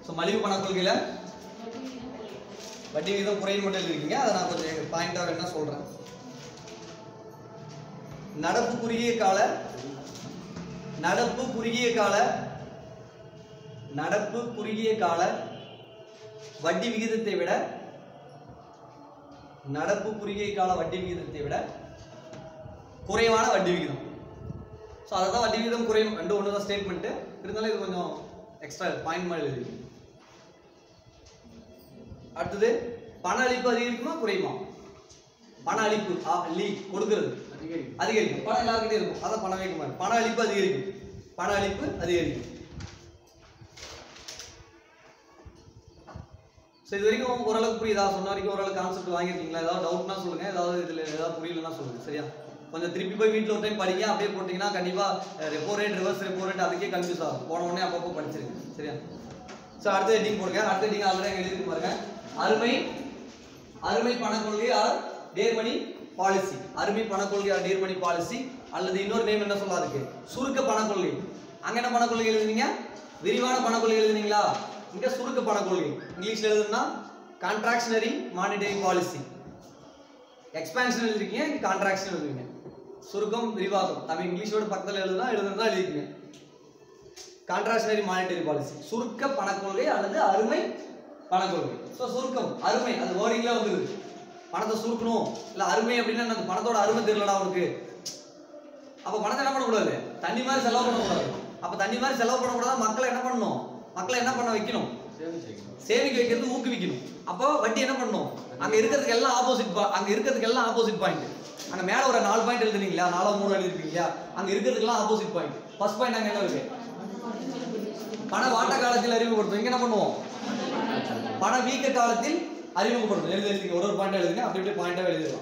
So மலிவு பண கொள்கையில் வட்டி விகிதம் குறையும் மட்டும் எழுதிருக்கீங்க அதை நான் கொஞ்சம் பாயிண்டாக வேணா சொல்கிறேன் நடப்பு குறுகிய கால நடப்பு குறுகிய கால நடப்பு குறுகிய கால வட்டி விகிதத்தை விட நடப்பு குறுகிய கால வட்டி விகிதத்தை விட குறைவான வட்டி விகிதம் ஸோ அதை தான் வட்டி விகிதம் குறையும் ரெண்டு ஒன்று தான் ஸ்டேட்மெண்ட்டு இருந்தாலும் இது கொஞ்சம் எக்ஸ்ட்ரா பாயிண்ட் மாதிரி எழுதி அடுத்தது பண அளிப்பு அதிகரிக்குமா குறையுமா பண அளிப்பு ஆ, லீ கொடுக்கிறது அதிகரிக்கும் பணம் எல்லாருக்கிட்டே இருக்கும் அதான் பணம் வைக்க மாதிரி பண அளிப்பு அதிகரிக்கும் பண அளிப்பு அதிகரிக்கும் ஸோ இது வரைக்கும் ஓரளவுக்கு புரியுதா சொன்ன வரைக்கும் ஓரளவுக்கு கான்செப்ட் வாங்கியிருக்கீங்களா ஏதாவது டவுட்னா சொல்லுங்க ஏதாவது இதில் ஏதாவது புரியலன்னா சொல்லுங்க சரியா கொஞ்சம் திருப்பி போய் வீட்டில் ஒரு டைம் படிங்க அப்படியே போட்டிங்கன்னா கண்டிப்பாக repo rate reverse repo rate அதுக்கே கன்ஃபியூஸ் ஆகும் போன உடனே அப்பப்போ படிச்சிருங்க சரியா ஸோ அடுத்த ஹெட்டிங் போடுங்க அடுத்த ஹெட்டிங் ஆல்ரெடி எங்க எழுதி பாருங்க அருமை அருமை பணக் கொள்கை ஆர் டேர்மணி பாலிசி அருமை பணக் கொள்கை ஆர் டேர்மணி பாலிசி அல்லது இன்னொரு நேம் என்ன சொல்லலாம் இருக்கு சுருக்க பணக் கொள்கை அங்க என்ன பணக் கொள்கை எழுதுனீங்க விரிவான பணக் கொள்கை எழுதுனீங்களா இங்க சுருக்க பணக் கொள்கை இங்கிலீஷ்ல எழுதுனா கான்ட்ராக்ஷனரி மானிட்டரி பாலிசி எக்ஸ்பான்ஷன் எழுதிருக்கீங்க இங்க கான்ட்ராக்ஷன் எழுதுவீங்க சுருக்கம் விரிவாக்கம் தமிழ் இங்கிலீஷோட பக்கத்துல எழுதுனா எழுதுறதா எழுதிக்கீங்க கான்ட்ராக்ஷனரி மானிட்டரி பாலிசி சுருக்க பணக்கொள்கை அல்லது அருமை பணக்கொள்கை ஸோ சுருக்கம் அருமை அது வேர்டிங்ல வந்துருது பணத்தை சுருக்கணும் இல்ல அருமை அப்படின்னா அந்த பணத்தோட அருமை தெரியலடா உனக்கு அப்ப பணத்தை என்ன பண்ணக்கூடாது தண்ணி மாதிரி செலவு பண்ணக்கூடாது அப்ப தண்ணி மாதிரி செலவு பண்ணக்கூடாது மக்களை என்ன பண்ணணும் மக்களை என்ன பண்ண வைக்கணும் சேமிக்க வைக்கிறது ஊக்குவிக்கணும் அப்போ வட்டி என்ன பண்ணணும் அங்க இருக்கிறதுக்கு எல்லாம் ஆப்போசிட் அங்க இருக்கிறதுக்கு எல்லாம் ஆப்போசிட் பாயிண்ட் அங்க மேல ஒரு நாலு பாயிண்ட் எழுதுனீங்களா நாலோ மூணு எழுதிருக்கீங்களா அங்க இருக்கிறதுக்கெல்லாம் ஆப்போசிட் பாயிண்ட் ஃபர்ஸ்ட் பாயிண்ட் அங்க என்ன இருக்கு பண வாட்ட காலத்தில் அறிமுகப்படுத்தும் இங்க என்ன பண்ணுவோம் பண வீக்க காலத்தில் அறிமுகப்படுத்தும் எழுதி எழுதிங்க ஒரு ஒரு பாயிண்ட் எழுதுங்க அப்படி இப்படி பாயிண்டாக எழுதிடலாம்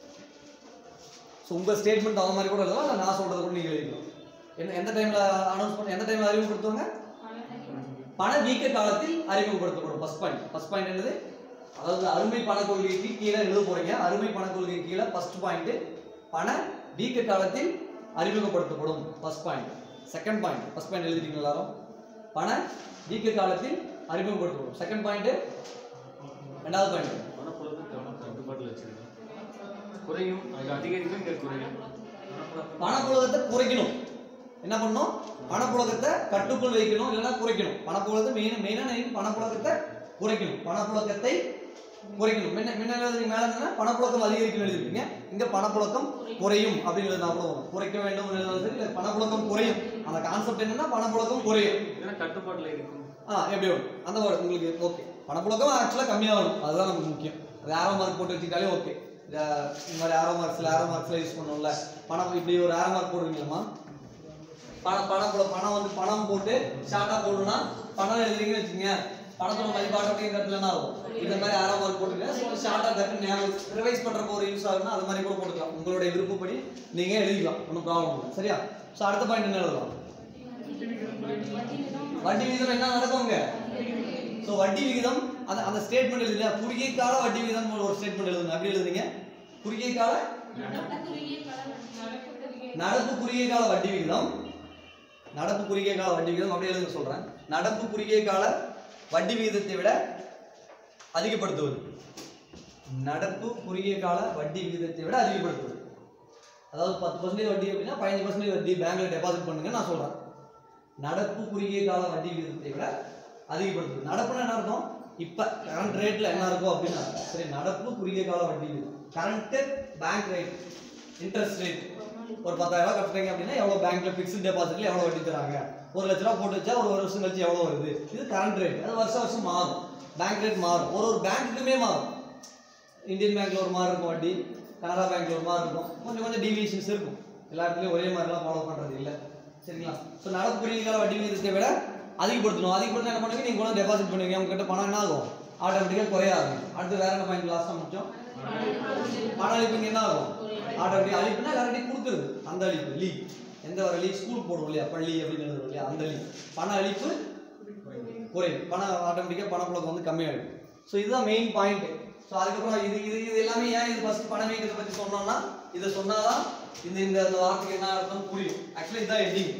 ஸோ உங்க ஸ்டேட்மெண்ட் அந்த மாதிரி கூட எழுதலாம் இல்லை நான் சொல்றது கூட நீங்க எழுதிக்கலாம் என்ன எந்த டைம்ல அனௌன்ஸ் பண்ண எந்த டைம்ல அறிமுகப்படுத்துவாங்க பண வீக்க காலத்தில் அறிமுகப்படுத்தப்படும் ஃபர்ஸ்ட் பாயிண்ட் ஃபர்ஸ்ட் பாயிண்ட் என்னது அதாவது அருமை பண கொள்கைக்கு கீழே எழுத போறீங்க அருமை பண கொள்கை கீழே ஃபர்ஸ்ட் பாயிண்ட் பண வீக்க காலத்தில் அறிமுகப்படுத்தப்படும் first point second point first point எழுதிட்டீங்க எல்லாரும் பண வீக்க காலத்தில் அறிமுகப்படுத்தப்படும் செகண்ட் பாயிண்ட் ரெண்டாவது பாயிண்ட் பணப்புழக்கத்தை கவனம் கட்டுப்பாட்டில் வச்சிருக்கேன் குறையும் அது அதிகரிக்கும் இங்கே குறையும் பணப்புழக்கத்தை குறைக்கணும் என்ன பண்ணணும் பணப்புழக்கத்தை கட்டுக்குள் வைக்கணும் இல்லைன்னா குறைக்கணும் பணப்புழக்கத்தை மெயின் மெயினான பணப்புழக்கத்தை குறைக்கணும் பணப்புழக்கத்தை குறைக்கணும் முன்ன முன்ன எழுதுறீங்க மேல என்ன பணப்புழக்கம் அதிகரிக்கும் எழுதிருக்கீங்க இங்க பணப்புழக்கம் குறையும் அப்படின்னு எழுதினா கூட வரும். குறைக்க வேண்டும் எழுதினாலும் சரி இல்லை பணப்புழக்கம் குறையும் அந்த கான்செப்ட் என்னன்னா பணப்புழக்கம் குறையும் இதெல்லாம் கட்டுப்பாட்டில் இருக்கும் ஆ எப்படி வரும் அந்த word உங்களுக்கு ஓகே பணப்புழக்கம் ஆக்சுவலாக கம்மியாகணும் அதுதான் நமக்கு முக்கியம் அது ஆரோ மார்க் போட்டு வச்சுக்கிட்டாலே ஓகே இந்த மாதிரி ஆரோ மார்க்ஸில் ஆரோ மார்க்ஸில் யூஸ் பண்ணுவோம்ல பணம் இப்படி ஒரு ஆரோ மார்க் போடுவீங்களா பணம் பணம் போட பணம் வந்து பணம் போட்டு ஷார்ட்டாக போடணும்னா பணம் எழுதுறீங்கன்னு வச்சுக்கோங்க பணத்தோட மதிப்பாடு அப்படிங்கிற இடத்துல என்ன ஆகும் இந்த மாதிரி ஆரோ மார்க் போட்டுருங்க ஷார்ட்டாக டக்கு ஞாபகம் ரிவைஸ் பண்ணுறப்போ ஒரு யூஸ் ஆகுதுன்னா அது மாதிரி கூட போட்டுக்கலாம் உங்களுடைய விருப்பப்படி நீங்கள் எழுதிக்கலாம் ஒன்றும் ப்ராப்ளம் இல்லை சரியா ஸோ அடுத்த பாயிண்ட் என்ன எழுதலாம் வட்டி விகிதம் என்ன நடக்குங்க ஸோ வட்டி விகிதம் அந்த அந்த ஸ்டேட்மெண்ட் எழுதுல குறுகிய கால வட்டி விகிதம் ஒரு ஸ்டேட்மெண்ட் எழுதுங்க அப்படி எழுதுங்க குறுகிய கால நடப்பு குறுகிய கால வட்டி விகிதம் நடப்பு குறுகிய கால வட்டி விகிதம் அப்படி எழுதுங்க சொல்றேன் நடப்பு குறுகிய கால வட்டி விகிதத்தை விட அதிகப்படுத்துவது நடப்பு குறுகிய கால வட்டி விகிதத்தை விட அதிகப்படுத்துவது அதாவது பத்து பர்சன்டேஜ் வட்டி அப்படின்னா பதினஞ்சு பர்சன்டேஜ் வட்டி பேங்க்ல டெபாசிட் பண்ணுங்க நான் சொல்றேன் நடப்பு குறுகிய கால வட்டி விகிதத்தை விட அதிகப்படுத்துது நடப்புனா என்ன அர்த்தம் இப்ப கரண்ட் ரேட்ல என்ன இருக்கும் அப்படின்னா சரி நடப்பு குறுகிய கால வட்டி விகிதம் current bank rate interest rate ஒரு பத்தாயிரம் ரூபாய் கட்டுறீங்க அப்படின்னா எவ்வளவு பேங்க்ல பிக்ஸ்ட் டெபாசிட்ல எவ்வளவு வட்டி தராங்க ஒரு லட்ச ரூபா போட்டு வச்சா ஒரு ஒரு வருஷம் கழிச்சு எவ்வளவு வருது இது கரண்ட் ரேட் அது வருஷம் வருஷம் மாறும் பேங்க் ரேட் மாறும் ஒரு ஒரு பேங்க்குமே மாறும் இந்தியன் பேங்க்ல ஒரு மாதிரி இருக்கும் வட்டி கனரா பேங்க்ல ஒரு மாதிரி இருக்கும் கொஞ்சம் கொஞ்சம் டீவியேஷன்ஸ் இருக்கும் எல்லா இடத்துலயும் ஒரே மாதிரிலாம் ஃபாலோ பண்றது இல்ல சரிங்களா ஸோ நடப்பு குறுகிய கால வட்டி விகிதத்தை விட அதிகப்படுத்தணும் அதிகப்படுத்த என்ன பண்ணுவீங்க நீங்க கூட டெபாசிட் பண்ணுவீங்க உங்ககிட்ட பணம் என்ன ஆகும் ஆட்டோமேட்டிக்காக குறைய ஆகும் அடுத்து வேற என்ன பாயிண்ட் லாஸ்ட்டாக முடிச்சோம் பண அளிப்புங்க என்ன ஆகும் ஆட்டோமேட்டிக் அளிப்புனா எல்லார்ட்டையும் கொடுக்குறது அந்த அளிப்பு லீக் எந்த ஒரு லீக் ஸ்கூல் போடுவோம் இல்லையா பள்ளி அப்படின்னு எழுதுறோம் இல்லையா அந்த லீக் பண அளிப்பு குறையும் பணம் ஆட்டோமேட்டிக்காக பணப்புழக்கம் வந்து கம்மியாகிடும் ஸோ இதுதான் மெயின் பாயிண்ட் ஸோ அதுக்கப்புறம் இது இது இது எல்லாமே ஏன் இது ஃபர்ஸ்ட் பண வீக்கத்தை பற்றி சொன்னோம்னா இதை சொன்னாதான் இந்த இந்த இந்த வார்த்தைக்கு என்ன அர்த்தம் புரியும் ஆக்சுவலி இதுதான் எட்டிங்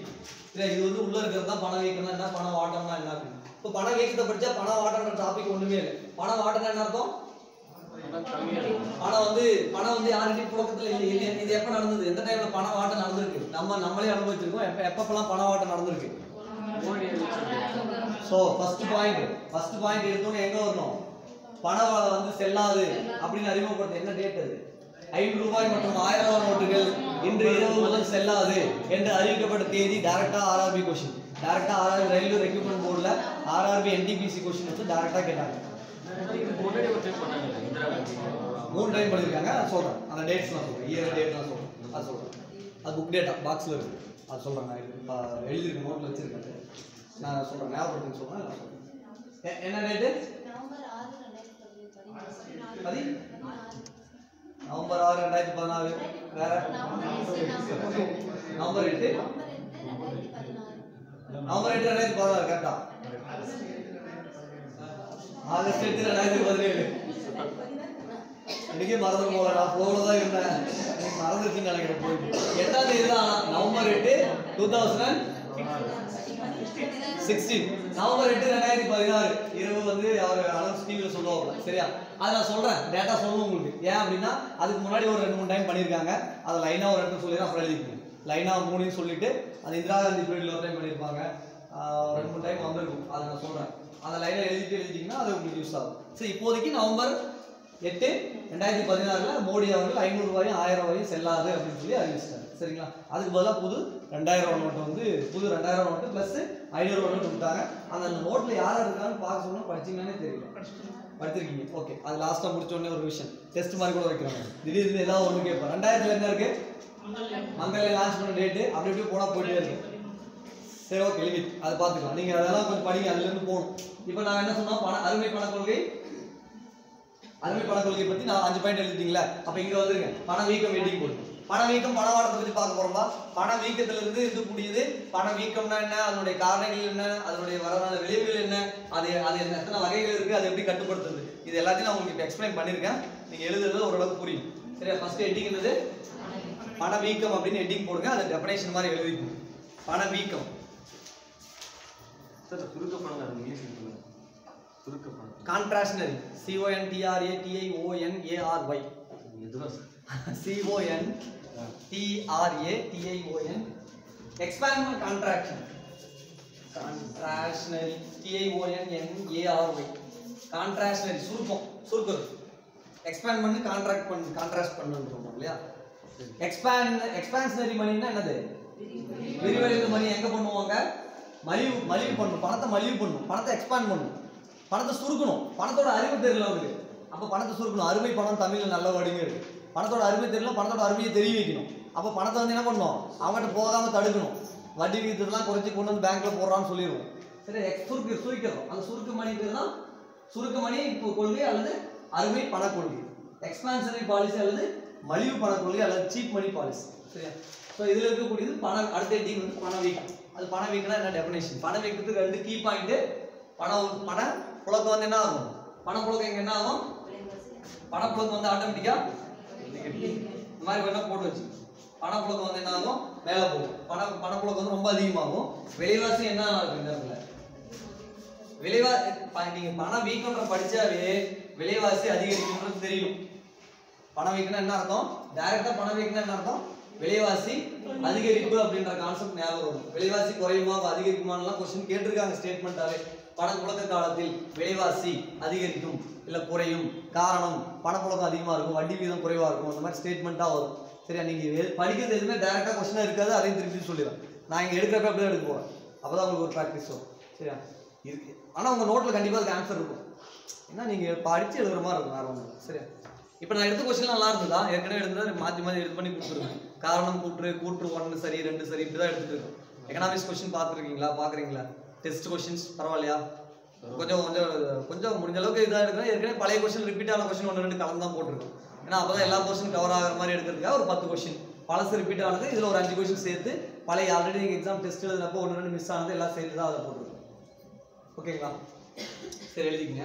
இல்லை இது வந்து உள்ள இருக்கிறது தான் பண வீக்கம்னா என்ன பணம் வாட்டம்னா என்ன அப்படின்னு இப்போ பண வீக்கத்தை படிச்சா பண வாட்டம்ன்ற டாபிக் ஒண்ணுமே இல்லை பணம் வாட்டம்னா என்ன அர்த்தம் ஆனால் கம்மியாக இருக்கும் பணம் வந்து பணம் வந்து யாருக்கிட்டையும் புழக்கத்துல இல்லை இல்லை இது எப்போ நடந்தது எந்த டைம்ல பண வாட்டம் நடந்திருக்கு நம்ம நம்மளே அனுபவிச்சிருக்கோம் எப்போ எப்பப்பெல்லாம் பண வாட்டம் நடந்திருக்கு மோடி அறிவிச்சிருக்கு so first point first point எடுத்தோன்னே எங்க வரணும் பணம் வந்து செல்லாது அப்படின்னு அறிமுகப்படுத்த என்ன டேட் அது ஐநூறு ரூபாய் மற்றும் ஆயிரம் ரூபாய் நோட்டுகள் இன்று இரவு முதல் செல்லாது என்று அறிவிக்கப்பட்ட தேதி டைரக்டா ஆர்ஆர்பி கொஸ்டின் டைரக்டா ஆர்ஆர்பி ரயில்வே ரெக்ரூட்மெண்ட் போர்டில் ஆர்ஆர்பி என்டிபிசி கொஸ்டின் வச்சு டைரக்டா கேட்டாங்க இதுக்கு முன்னாடி ஒரு டைம் பண்ணாங்க இந்திரா காந்தி மூணு டைம் பண்ணியிருக்காங்க அது சொல்றேன் அந்த டேட்ஸ் நான் சொல்றேன் இயர் டேட்லாம் சொல்றேன் அது சொல்றேன் அது புக் டேட்டா பாக்ஸ்ல இருக்கு அது சொல்றேன் நான் இது ப- எழுதியிருக்க நோட்ல வச்சிருக்கேன் நான் சொல்றேன் ஞாபகப்படுத்தி சொல்றேன் நான் சொல்றேன் எ- என்ன டேட்டு நவம்பர் ஆறு ரெண்டாயிரத்தி பதி நவம்பர் ஆறு ரெண்டாயிரத்தி பதினாறு வேற நவம்பர் எட்டு நவம்பர் எட்டு ரெண்டாயிரத்தி பதினாறு கரெக்டா ஆகஸ்ட் எட்டு ரெண்டாயிரத்தி பதினேழு இன்னைக்கே மறந்து போல நான் போல தான் இருந்தேன் எனக்கு மறந்துருச்சுன்னு நினைக்கிறேன் போய் எட்டாம் தேதி தான் நவம்பர் எட்டு டூ தௌசண்ட் சிக்ஸ்டீன் நவம்பர் எட்டு ரெண்டாயிரத்தி பதினாறு இரவு வந்து அவர் அனௌன்ஸ் டிவியில் சொல்லுவாங்க சரியா அதை நான் சொல்கிறேன் டேட்டா சொல்லணும் உங்களுக்கு ஏன் அப்படின்னா அதுக்கு முன்னாடி ஒரு ரெண்டு மூணு டைம் பண்ணியிருக்காங்க அதை லைனாக ஒரு இடத்துல சொல்லிடுறேன் அப்புறம் எழுதிக்கணும் லைனாக மூணையும் சொல்லிட்டு அது இந்திரா காந்தி பீரியடில் ஒரு டைம் பண்ணியிருப்பாங்க ஆஹ் ரெண்டு மூணு டைம் வந்திருக்கும் அதை நான் சொல்கிறேன் அதை லைனாக எழுதிட்டு எழுதிட்டிங்கன்னா அது உங்களுக்கு யூஸ் ஆகும் சரி இப்போதைக்கு நவம்பர் எட்டு ரெண்டாயிரத்தி பதினாறுல மோடி அவர்கள் ஐநூறு ரூபாயும் ஆயிரம் ரூபாயும் செல்லாது அப்படின்னு சொல்லி அறிவிச்சிட்டாரு சரிங்களா அதுக்கு பதிலாக புது ரெண்டாயிரம் ரூபா நோட்டு வந்து புது ரெண்டாயிரம் ரூபா நோட்டு ப்ளஸ் ஐநூறு ரூபா நோட்டு கொடுத்தாங்க அந்த அந்த நோட்டில் யார் யார் இருக்கான்னு பார்க்க சொன்னா படிச்சீங்கன்னாலே தெரியல படிச்சிருக்கீங்க ஓகே அது லாஸ்ட்டாக முடிச்ச உடனே ஒரு விஷயம் டெஸ்ட் மாதிரி கூட வைக்கிறாங்க திடீர்னு ஏதாவது ஒன்று கேட்போம் ரெண்டாயிரத்துல என்ன இருக்கு மங்கல்ல லான்ச் பண்ண டேட்டு அப்படி அப்படியே போனால் போயிட்டே இருக்கு சரி ஓகே லிமிட் அதை பார்த்துக்கலாம் நீங்கள் அதெல்லாம் கொஞ்சம் படிங்க அதுலேருந்து போகணும் இப்போ நான் என்ன சொன்னோம் பண அருமை பண கொள்கை அருமை பண கொள்கை பத்தி நான் அஞ்சு பாயிண்ட் எழுதிட்டீங்களா அப்ப இங்க வந்துருங்க பண வீக்கம் வெயிட்டிங் போட்டு பண வீக்கம் பண வாடத்தை பத்தி பார்க்க போறோமா பண வீக்கத்துல இருந்து இருக்கக்கூடியது பண வீக்கம்னா என்ன அதனுடைய காரணங்கள் என்ன அதனுடைய வரலாறு விளைவுகள் என்ன அது அது என்ன எத்தனை வகைகள் இருக்கு அதை எப்படி கட்டுப்படுத்துறது இது எல்லாத்தையும் நான் உங்களுக்கு எக்ஸ்பிளைன் பண்ணிருக்கேன் நீங்க எழுதுறது ஓரளவுக்கு புரியும் சரியா ஃபர்ஸ்ட் ஹெட்டிங் என்னது பண வீக்கம் அப்படின்னு ஹெட்டிங் போடுங்க அது டெஃபினேஷன் மாதிரி எழுதிக்கணும் பண வீக்கம் சார் சுருக்க பணம் அது இங்கிலீஷ் இருக்குல்ல சுருக்க பணம் கான்ட்ராஷனரி சிஓஎன்டிஆர்ஏ டிஐஓஎன்ஏஆர்ஒய் எதுவும் sir CON TRA டிஐஓஎன் எக்ஸ்பேண்ட்மெண்ட் contraction contractionary டிஐஓஎன்என்ஏஆர்ஒய் contractionary சுருக்கம் சுருக்கம் எக்ஸ்பேண்ட் பண்ணி கான்ட்ராக்ட் பண்ணி கான்ட்ராஸ்ட் பண்ணுன்னு சொல்றோம் இல்லையா எக்ஸ்பேண்ட் எக்ஸ்பான்ஷனரி மணின்னா என்னது விரிவடைந்த மணி எங்க பண்ணுவாங்க மலிவு மலிவு பண்ணணும் பணத்தை மலிவு பண்ணணும் பணத்தை எக்ஸ்பேண்ட் பண்ணணும் பணத்தை சுருக்கணும் பணத்தோட அறிவு தெரியல அவருக்கு அப்போ பணத்தை சுருக்கணும் அருமை பணம் தமிழ்ல நல்ல வடிங்க இருக்கு பணத்தோட அருமை தெரியல பணத்தோட அருமையை தெரிய வைக்கணும் அப்போ பணத்தை வந்து என்ன பண்ணணும் அவங்ககிட்ட போகாம தடுக்கணும் வட்டி விகிதத்தெல்லாம் குறைச்சி கொண்டு வந்து பேங்க்ல போடுறான்னு சொல்லிடுவோம் சரி எக்ஸ் சுருக்கு சுருக்கிறோம் அந்த சுருக்கு மணி பேர் தான் சுருக்க மணி இப்போ கொள்கை அல்லது அருமை பண கொள்கை எக்ஸ்பான்ஷனரி பாலிசி அல்லது மலிவு பண கொள்கை அல்லது சீப் மணி பாலிசி சரியா ஸோ இதில் இருக்கக்கூடியது பண அடுத்த ஹெட்டிங் வந்து பண வீக்கம் அது பண வீக்கம்னா என்ன டெஃபினேஷன் பண வீக்கத்துக்கு ரெண்டு கீ பாயிண்ட் பணம் பண புழக்கம் வந்து என்ன ஆகும் பண புழக்கம் இங்க என்ன ஆகும் பணப்புழக்கம் வந்து ஆட்டோமேட்டிக்கா இந்த மாதிரி வேணா போட்டு வச்சு பணப்புழக்கம் வந்து என்ன ஆகும் மேலே போகும் பண பணப்புழக்கம் வந்து ரொம்ப அதிகமாகும் விலைவாசி என்ன ஆகும் இந்த இடத்துல விலைவா ப- நீங்க பண வீக்கம்ன்ற படிச்சாவே விலைவாசி அதிகரிக்கும்ன்றது தெரியும் பண வீக்கம்னா என்ன அர்த்தம் டைரக்டா பண வீக்கம்னா என்ன அர்த்தம் விலைவாசி அதிகரிப்பு அப்படின்ற கான்செப்ட் ஞாபகம் வரும் விலைவாசி குறையுமா அதிகரிக்குமான்லாம் கொஸ்டின் கேட்டிருக்காங்க ஸ்டேட்மெண்ட்டாவே பணப்புழக்க காலத்தில் விலைவாசி அதிகரிக்கும் இல்ல குறையும் காரணம் பணப்புழக்கம் அதிகமா இருக்கும் வட்டி வீதம் குறைவா இருக்கும் அந்த மாதிரி ஸ்டேட்மெண்ட்டா வரும் சரியா நீங்க எது- படிக்கிறது எதுவுமே டைரக்டா கொஸ்டினா இருக்காது அதையும் திருப்பி சொல்லிடுறேன் நான் இங்க எடுக்கிறப்ப அப்படியே எடுக்க போறேன் அப்பதான் உங்களுக்கு ஒரு ப்ராக்டிஸ் வரும் சரியா இருக்கு ஆனா உங்க நோட்ல கண்டிப்பா அதுக்கு ஆன்சர் இருக்கும் ஏன்னா நீங்க படிச்சு எழுதுற மாதிரி இருக்கும் வேற ஒன்றும் சரியா இப்போ நான் எடுத்த கொஸ்டின் நல்லா இருந்ததா ஏற்கனவே எடுத்ததா மாற்றி மாற்றி எடுத்து பண்ணி கொடுத்துருக்கேன் காரணம் கூற்று கூற்று ஒன்று சரி ரெண்டு சரி இப்படி தான் எடுத்துட்டு இருக்கோம் எக்கனாமிக்ஸ் கொஸ்டின் பார்த்துருக்கீங்களா பார்க்குறீங்களா டெஸ்ட் கொஸ்டின்ஸ் பரவாயில்லையா கொஞ்சம் கொஞ்சம் கொஞ்சம் முடிஞ்ச அளவுக்கு இதாக எடுக்கிறேன் ஏற்கனவே பழைய கொஸ்டின் ரிப்பீட் ஆன கொஸ்டின் ஒன்று ரெண்டு கலந்து தான் போட்டிருக்கோம் ஏன்னா அப்போ தான் எல்லா கொஸ்டின் கவர் ஆகிற மாதிரி எடுக்கிறதுக்காக ஒரு பத்து கொஸ்டின் பழசு ரிப்பீட் ஆனது இதில் ஒரு அஞ்சு கொஸ்டின் சேர்த்து பழைய ஆல்ரெடி நீங்கள் எக்ஸாம் டெஸ்ட் எழுதுனப்போ ஒன்று ரெண்டு மிஸ் ஆனது எல்லாம் சேர்த்து தான் அதை போட்டிருக்கோம் ஓகேங்களா சரி எழுதிக்கங்க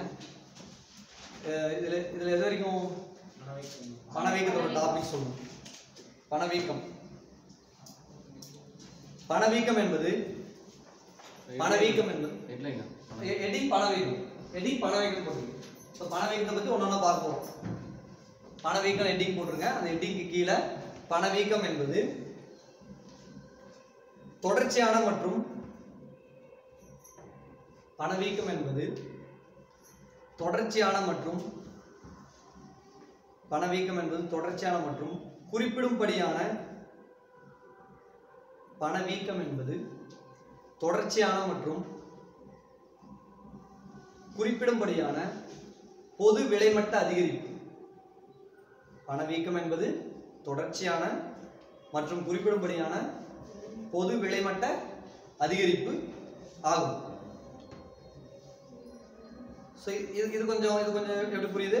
அஹ் இதுல இதுல எது வரைக்கும் பணவீக்கத்தோட டாபிக் சொல்லணும் பணவீக்கம் பணவீக்கம் என்பது பணவீக்கம் என்பது ஹெட்லைனா எடிங் பணவீக்கம் எடிங் பணவீக்கம் போட்டுருங்க ஸோ பணவீக்கத்தை பற்றி ஒன்று ஒன்றா பார்ப்போம் பணவீக்கம் எட்டிங் போட்டுருங்க அந்த எட்டிங்க்கு கீழே பணவீக்கம் என்பது தொடர்ச்சியான மற்றும் பணவீக்கம் என்பது தொடர்ச்சியான மற்றும் பணவீக்கம் என்பது தொடர்ச்சியான மற்றும் குறிப்பிடும்படியான பணவீக்கம் என்பது தொடர்ச்சியான மற்றும் குறிப்பிடும்படியான பொது விலைமட்ட அதிகரிப்பு பணவீக்கம் என்பது தொடர்ச்சியான மற்றும் குறிப்பிடும்படியான பொது விலைமட்ட அதிகரிப்பு ஆகும் ஸோ இது இது கொஞ்சம் இது கொஞ்சம் எப்படி புரியுது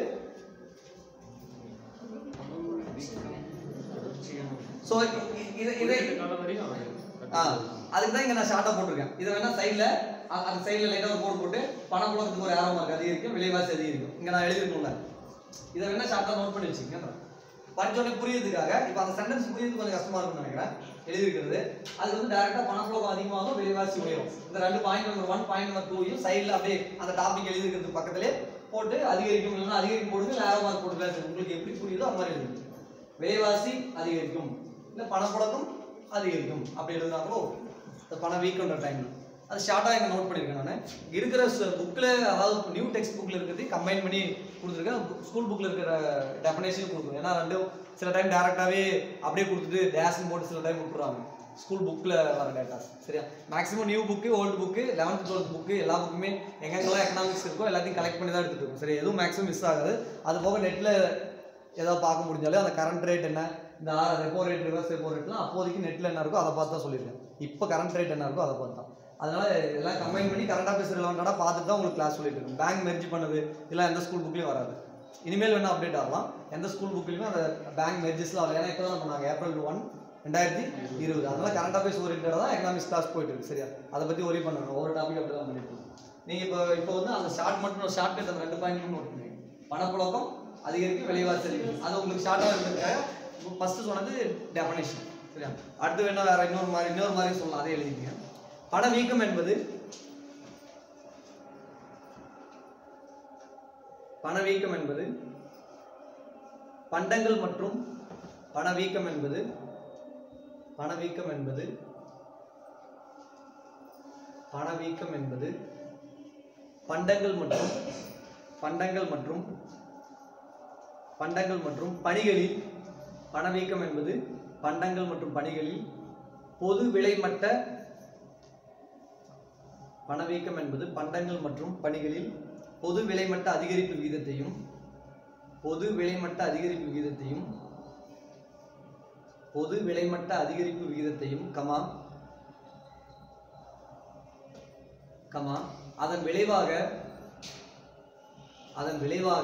ஸோ இது இதை காலம் வரையும் ஆ அதுக்கு தான் இங்க நான் ஷார்ட்டா போட்டிருக்கேன் இது வேணா சைடுல அந்த சைடுல லைட்டா ஒரு கோடு போட்டு பணம் புழக்கத்துக்கு ஒரு ஆரோ மார்க் அதிகரிக்கும் விலைவாசி அதிகரிக்கும் இங்க நான் எழுதிருக்கோம்ல இதை வேணா ஷார்ட்டா நோட் பண்ணி வச்சுக்கங்க படிச்சோடனே புரியுறதுக்காக இப்போ அந்த சென்டென்ஸ் புரியுறது கொஞ்சம் கஷ்டமா இருக்கும்னு நினைக்கிறேன் எழுதியிருக்கிறது அது வந்து டேரக்டா பணப்புழக்கம் அதிகமாகும் விலைவாசி உயரும் இந்த ரெண்டு point number one point number டூயும் சைடுல அப்படியே அந்த டாபிக் எழுதிருக்கிறது பக்கத்திலே போட்டு அதிகரிக்கும் இல்லைன்னா அதிகரிக்கும் போடுங்க இல்லை ஆரோ மார்க் போட்டுக்கலாம் உங்களுக்கு எப்படி புரியுதோ அந்த மாதிரி எழுதுங்க விலைவாசி அதிகரிக்கும் இல்லை பணப்புழக்கம் அதிகரிக்கும் அப்படி எழுதுனா கூட okay. இந்த பண வீக்குன்ற டைம்ல அது ஷார்ட்டாக எங்க நோட் பண்ணியிருக்கேன் நான் இருக்கிற புக்கில் அதாவது நியூ டெக்ஸ்ட் புக்கில் இருக்கிறது கம்பைன் பண்ணி கொடுத்துருக்கேன் ஸ்கூல் புக்கில் இருக்கிற டெஃபினேஷன் கொடுத்துருக்கேன் ஏன்னா ரெண்டும் சில டைம் டேரெக்டாகவே அப்படியே கொடுத்துட்டு டேஷ்னு போட்டு சில டைம் விட்டுறாங்க ஸ்கூல் புக்கில் வர டேட்டாஸ் சரியா maximum new book old book eleventh twelfth book எல்லா புக்குமே எங்கெங்கெல்லாம் எக்கனாமிக்ஸ் இருக்கோ எல்லாத்தையும் கலெக்ட் பண்ணி தான் எடுத்துட்டு இருக்கோம் சரி எதுவும் மேக்ஸிமம் மிஸ் ஆகாது அது போக நெட்டில் ஏதாவது பார்க்க முடிஞ்சாலே அந்த கரண்ட் ரேட் என்ன இந்த ரெப்போ ரேட் ரிவர்ஸ் ரெப்போ ரேட்லாம் அப்போதைக்கு நெட்டில் என்ன இருக்கோ அதை பார்த்து தான் சொல்லியிருக்கேன் இப்போ கரண்ட் ரேட் என்ன இருக்கோ அதை பார்த்து தான் அதனால எல்லாம் கம்பைன் பண்ணி கரண்ட் ஆஃபீஸ் ரிலவெண்ட்டாக பார்த்துட்டு தான் உங்களுக்கு கிளாஸ் சொல்லிட்டு இருக்கோம் பேங்க் மெர்ஜ் பண்ணது இதெல்லாம் எந்த ஸ்கூல் புக்லேயும் வராது இனிமேல் வேணா அப்டேட் ஆகலாம் எந்த ஸ்கூல் புக்லையுமே அந்த பேங்க் மெர்ஜஸ்லாம் வரல ஏன்னா இப்போ தான் பண்ணாங்க ஏப்ரல் ஒன் ரெண்டாயிரத்தி இருபது அதனால கரண்ட் ஆஃபீஸ் ஓரியன்டாக தான் எக்கனாமிக்ஸ் கிளாஸ் போயிட்டு இருக்கு சரியா அதை பற்றி ஒரி பண்ணணும் ஒவ்வொரு டாபிக் அப்படி தான் பண்ணிட்டு இருக்கோம் நீங்கள் இப்போ இப்போ வந்து அந்த ஷார்ட் மட்டும் ஷார்ட் கட் அந்த ரெண்டு பாயிண்ட் நோட் பண்ணுங்க பணப்புழக்கம் அதிகரிக்கும் விலைவாசி அதிகரிக்கும் அது உங்களுக்கு ஷார்ட்டாக இருந்திருக்காங்க ஃபர்ஸ்ட் சொன்னது டெஃபனேஷன் சரியா அடுத்து வேணா வேற இன்னொரு மாதிரி இன்னொரு மாதிரி சொல்லலாம் அதே எழுதிக்கங்க பணவீக்கம் என்பது பணவீக்கம் என்பது பண்டங்கள் மற்றும் பணவீக்கம் என்பது பணவீக்கம் என்பது பணவீக்கம் என்பது பண்டங்கள் மற்றும் பண்டங்கள் மற்றும் பண்டங்கள் மற்றும் பணிகளில் பணவீக்கம் என்பது பண்டங்கள் மற்றும் பணிகளில் பொது விலைமட்ட பணவீக்கம் என்பது பண்டங்கள் மற்றும் பணிகளில் பொது விலைமட்ட அதிகரிப்பு விகிதத்தையும் பொது விலைமட்ட அதிகரிப்பு விகிதத்தையும் பொது விலைமட்ட அதிகரிப்பு விகிதத்தையும் கமா கமா அதன் விளைவாக அதன் விளைவாக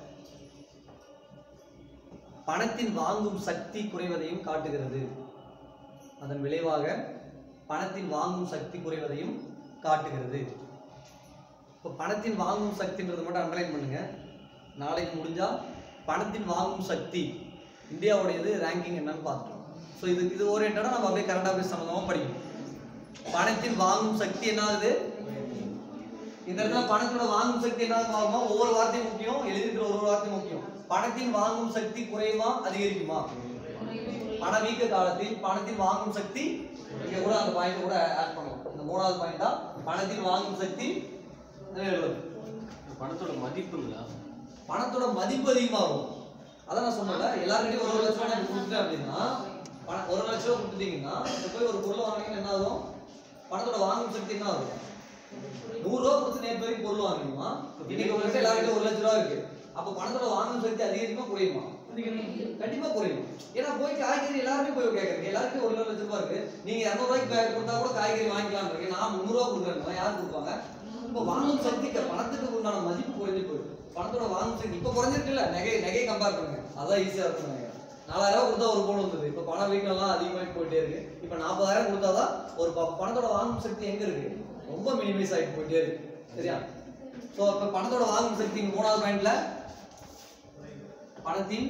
பணத்தின் வாங்கும் சக்தி குறைவதையும் காட்டுகிறது அதன் விளைவாக பணத்தின் வாங்கும் சக்தி குறைவதையும் காட்டுகிறது இப்போ பணத்தின் வாங்கும் சக்தின்றது மட்டும் அண்டர்லைன் பண்ணுங்க நாளைக்கு முடிஞ்சா பணத்தின் வாங்கும் சக்தி இந்தியாவுடையது ரேங்கிங் என்னன்னு பார்த்துட்டோம் ஸோ இது இது ஓரியன்டாக நம்ம அப்படியே கரண்ட் ஆஃபீஸ் சம்மந்தமாக படிக்கணும் பணத்தின் வாங்கும் சக்தி என்ன ஆகுது இந்த இடத்துல பணத்தோட வாங்கும் சக்தி என்ன ஆகுமா ஒவ்வொரு வார்த்தையும் முக்கியம் எழுதிருக்கிற ஒரு ஒரு வார்த்தையும் முக்கியம் பணத்தின் வாங்கும் சக்தி குறையுமா அதிகரிக்குமா பணவீக்க காலத்தில் பணத்தின் வாங்கும் சக்தி இங்க கூட அந்த பாயிண்ட் கூட ஆட் பண்ணலாம் இந்த மூணாவது பாயிண்ட் தான் பணத்தின் வாங்கும் சக்தி எழுதுறது. பணத்தோட மதிப்புங்களா பணத்தோட மதிப்பு அதிகமாகும் அதான் நான் சொன்னேன்ல எல்லாருக்கிட்டையும் ஒரு ஒரு லட்சம் ரூபாய் எனக்கு கொடுத்துட்டேன் அப்படின்னா பணம் ஒரு லட்ச ரூபா கொடுத்துட்டீங்கன்னா இப்ப போய் ஒரு பொருள் வாங்கினீங்கன்னா என்ன ஆகும் பணத்தோட வாங்கும் சக்தி என்ன ஆகும் நூறு ரூபா கொடுத்து நேற்று வரைக்கும் பொருள் வாங்கணுமா இன்னைக்கு உங்ககிட்ட எல்லாருக்கிட்டையும் ஒரு லட்ச ரூபா இருக்கு அப்ப பணத்தோட வாங்கும் சக்தி அதிகரிக்குமா குறையுமா கண்டிப்பா குறையும் ஏன்னா போய் காய்கறி எல்லாருமே போய் கேட்கறீங்க எல்லாருக்கும் ஒரு லட்ச ரூபாய் இருக்கு நீங்க இரநூறுவாய்க்கு பேக் கொடுத்தா கூட காய்கறி வாங்கிக்கலாம் இருக்கு நான் முந்நூறுவா கொடுக்குறேன் யார் கொடுப்பாங்க இப்போ வாங்கும் சக்திக்கு பணத்துக்கு உண்டான மதிப்பு குறைஞ்சு போயிடும் பணத்தோட வாங்கும் சக்தி இப்போ குறைஞ்சிருக்குல்ல நகை நகை கம்பேர் பண்ணுங்க அதான் ஈஸியா இருக்கும் நினைக்கிறேன் நாலாயிரம் கொடுத்தா ஒரு பவுன் வந்தது இப்போ பண வீக்கெல்லாம் அதிகமாகி போயிட்டே இருக்கு இப்போ நாற்பதாயிரம் கொடுத்தாதான் ஒரு ப- பணத்தோட வாங்கும் சக்தி எங்க இருக்கு ரொம்ப மினிமைஸ் ஆகிட்டு போயிட்டே இருக்கு சரியா ஸோ இப்போ பணத்தோட வாங்கும் சக்தி இங்க மூணாவது பாயிண்ட்ல பணத்தின்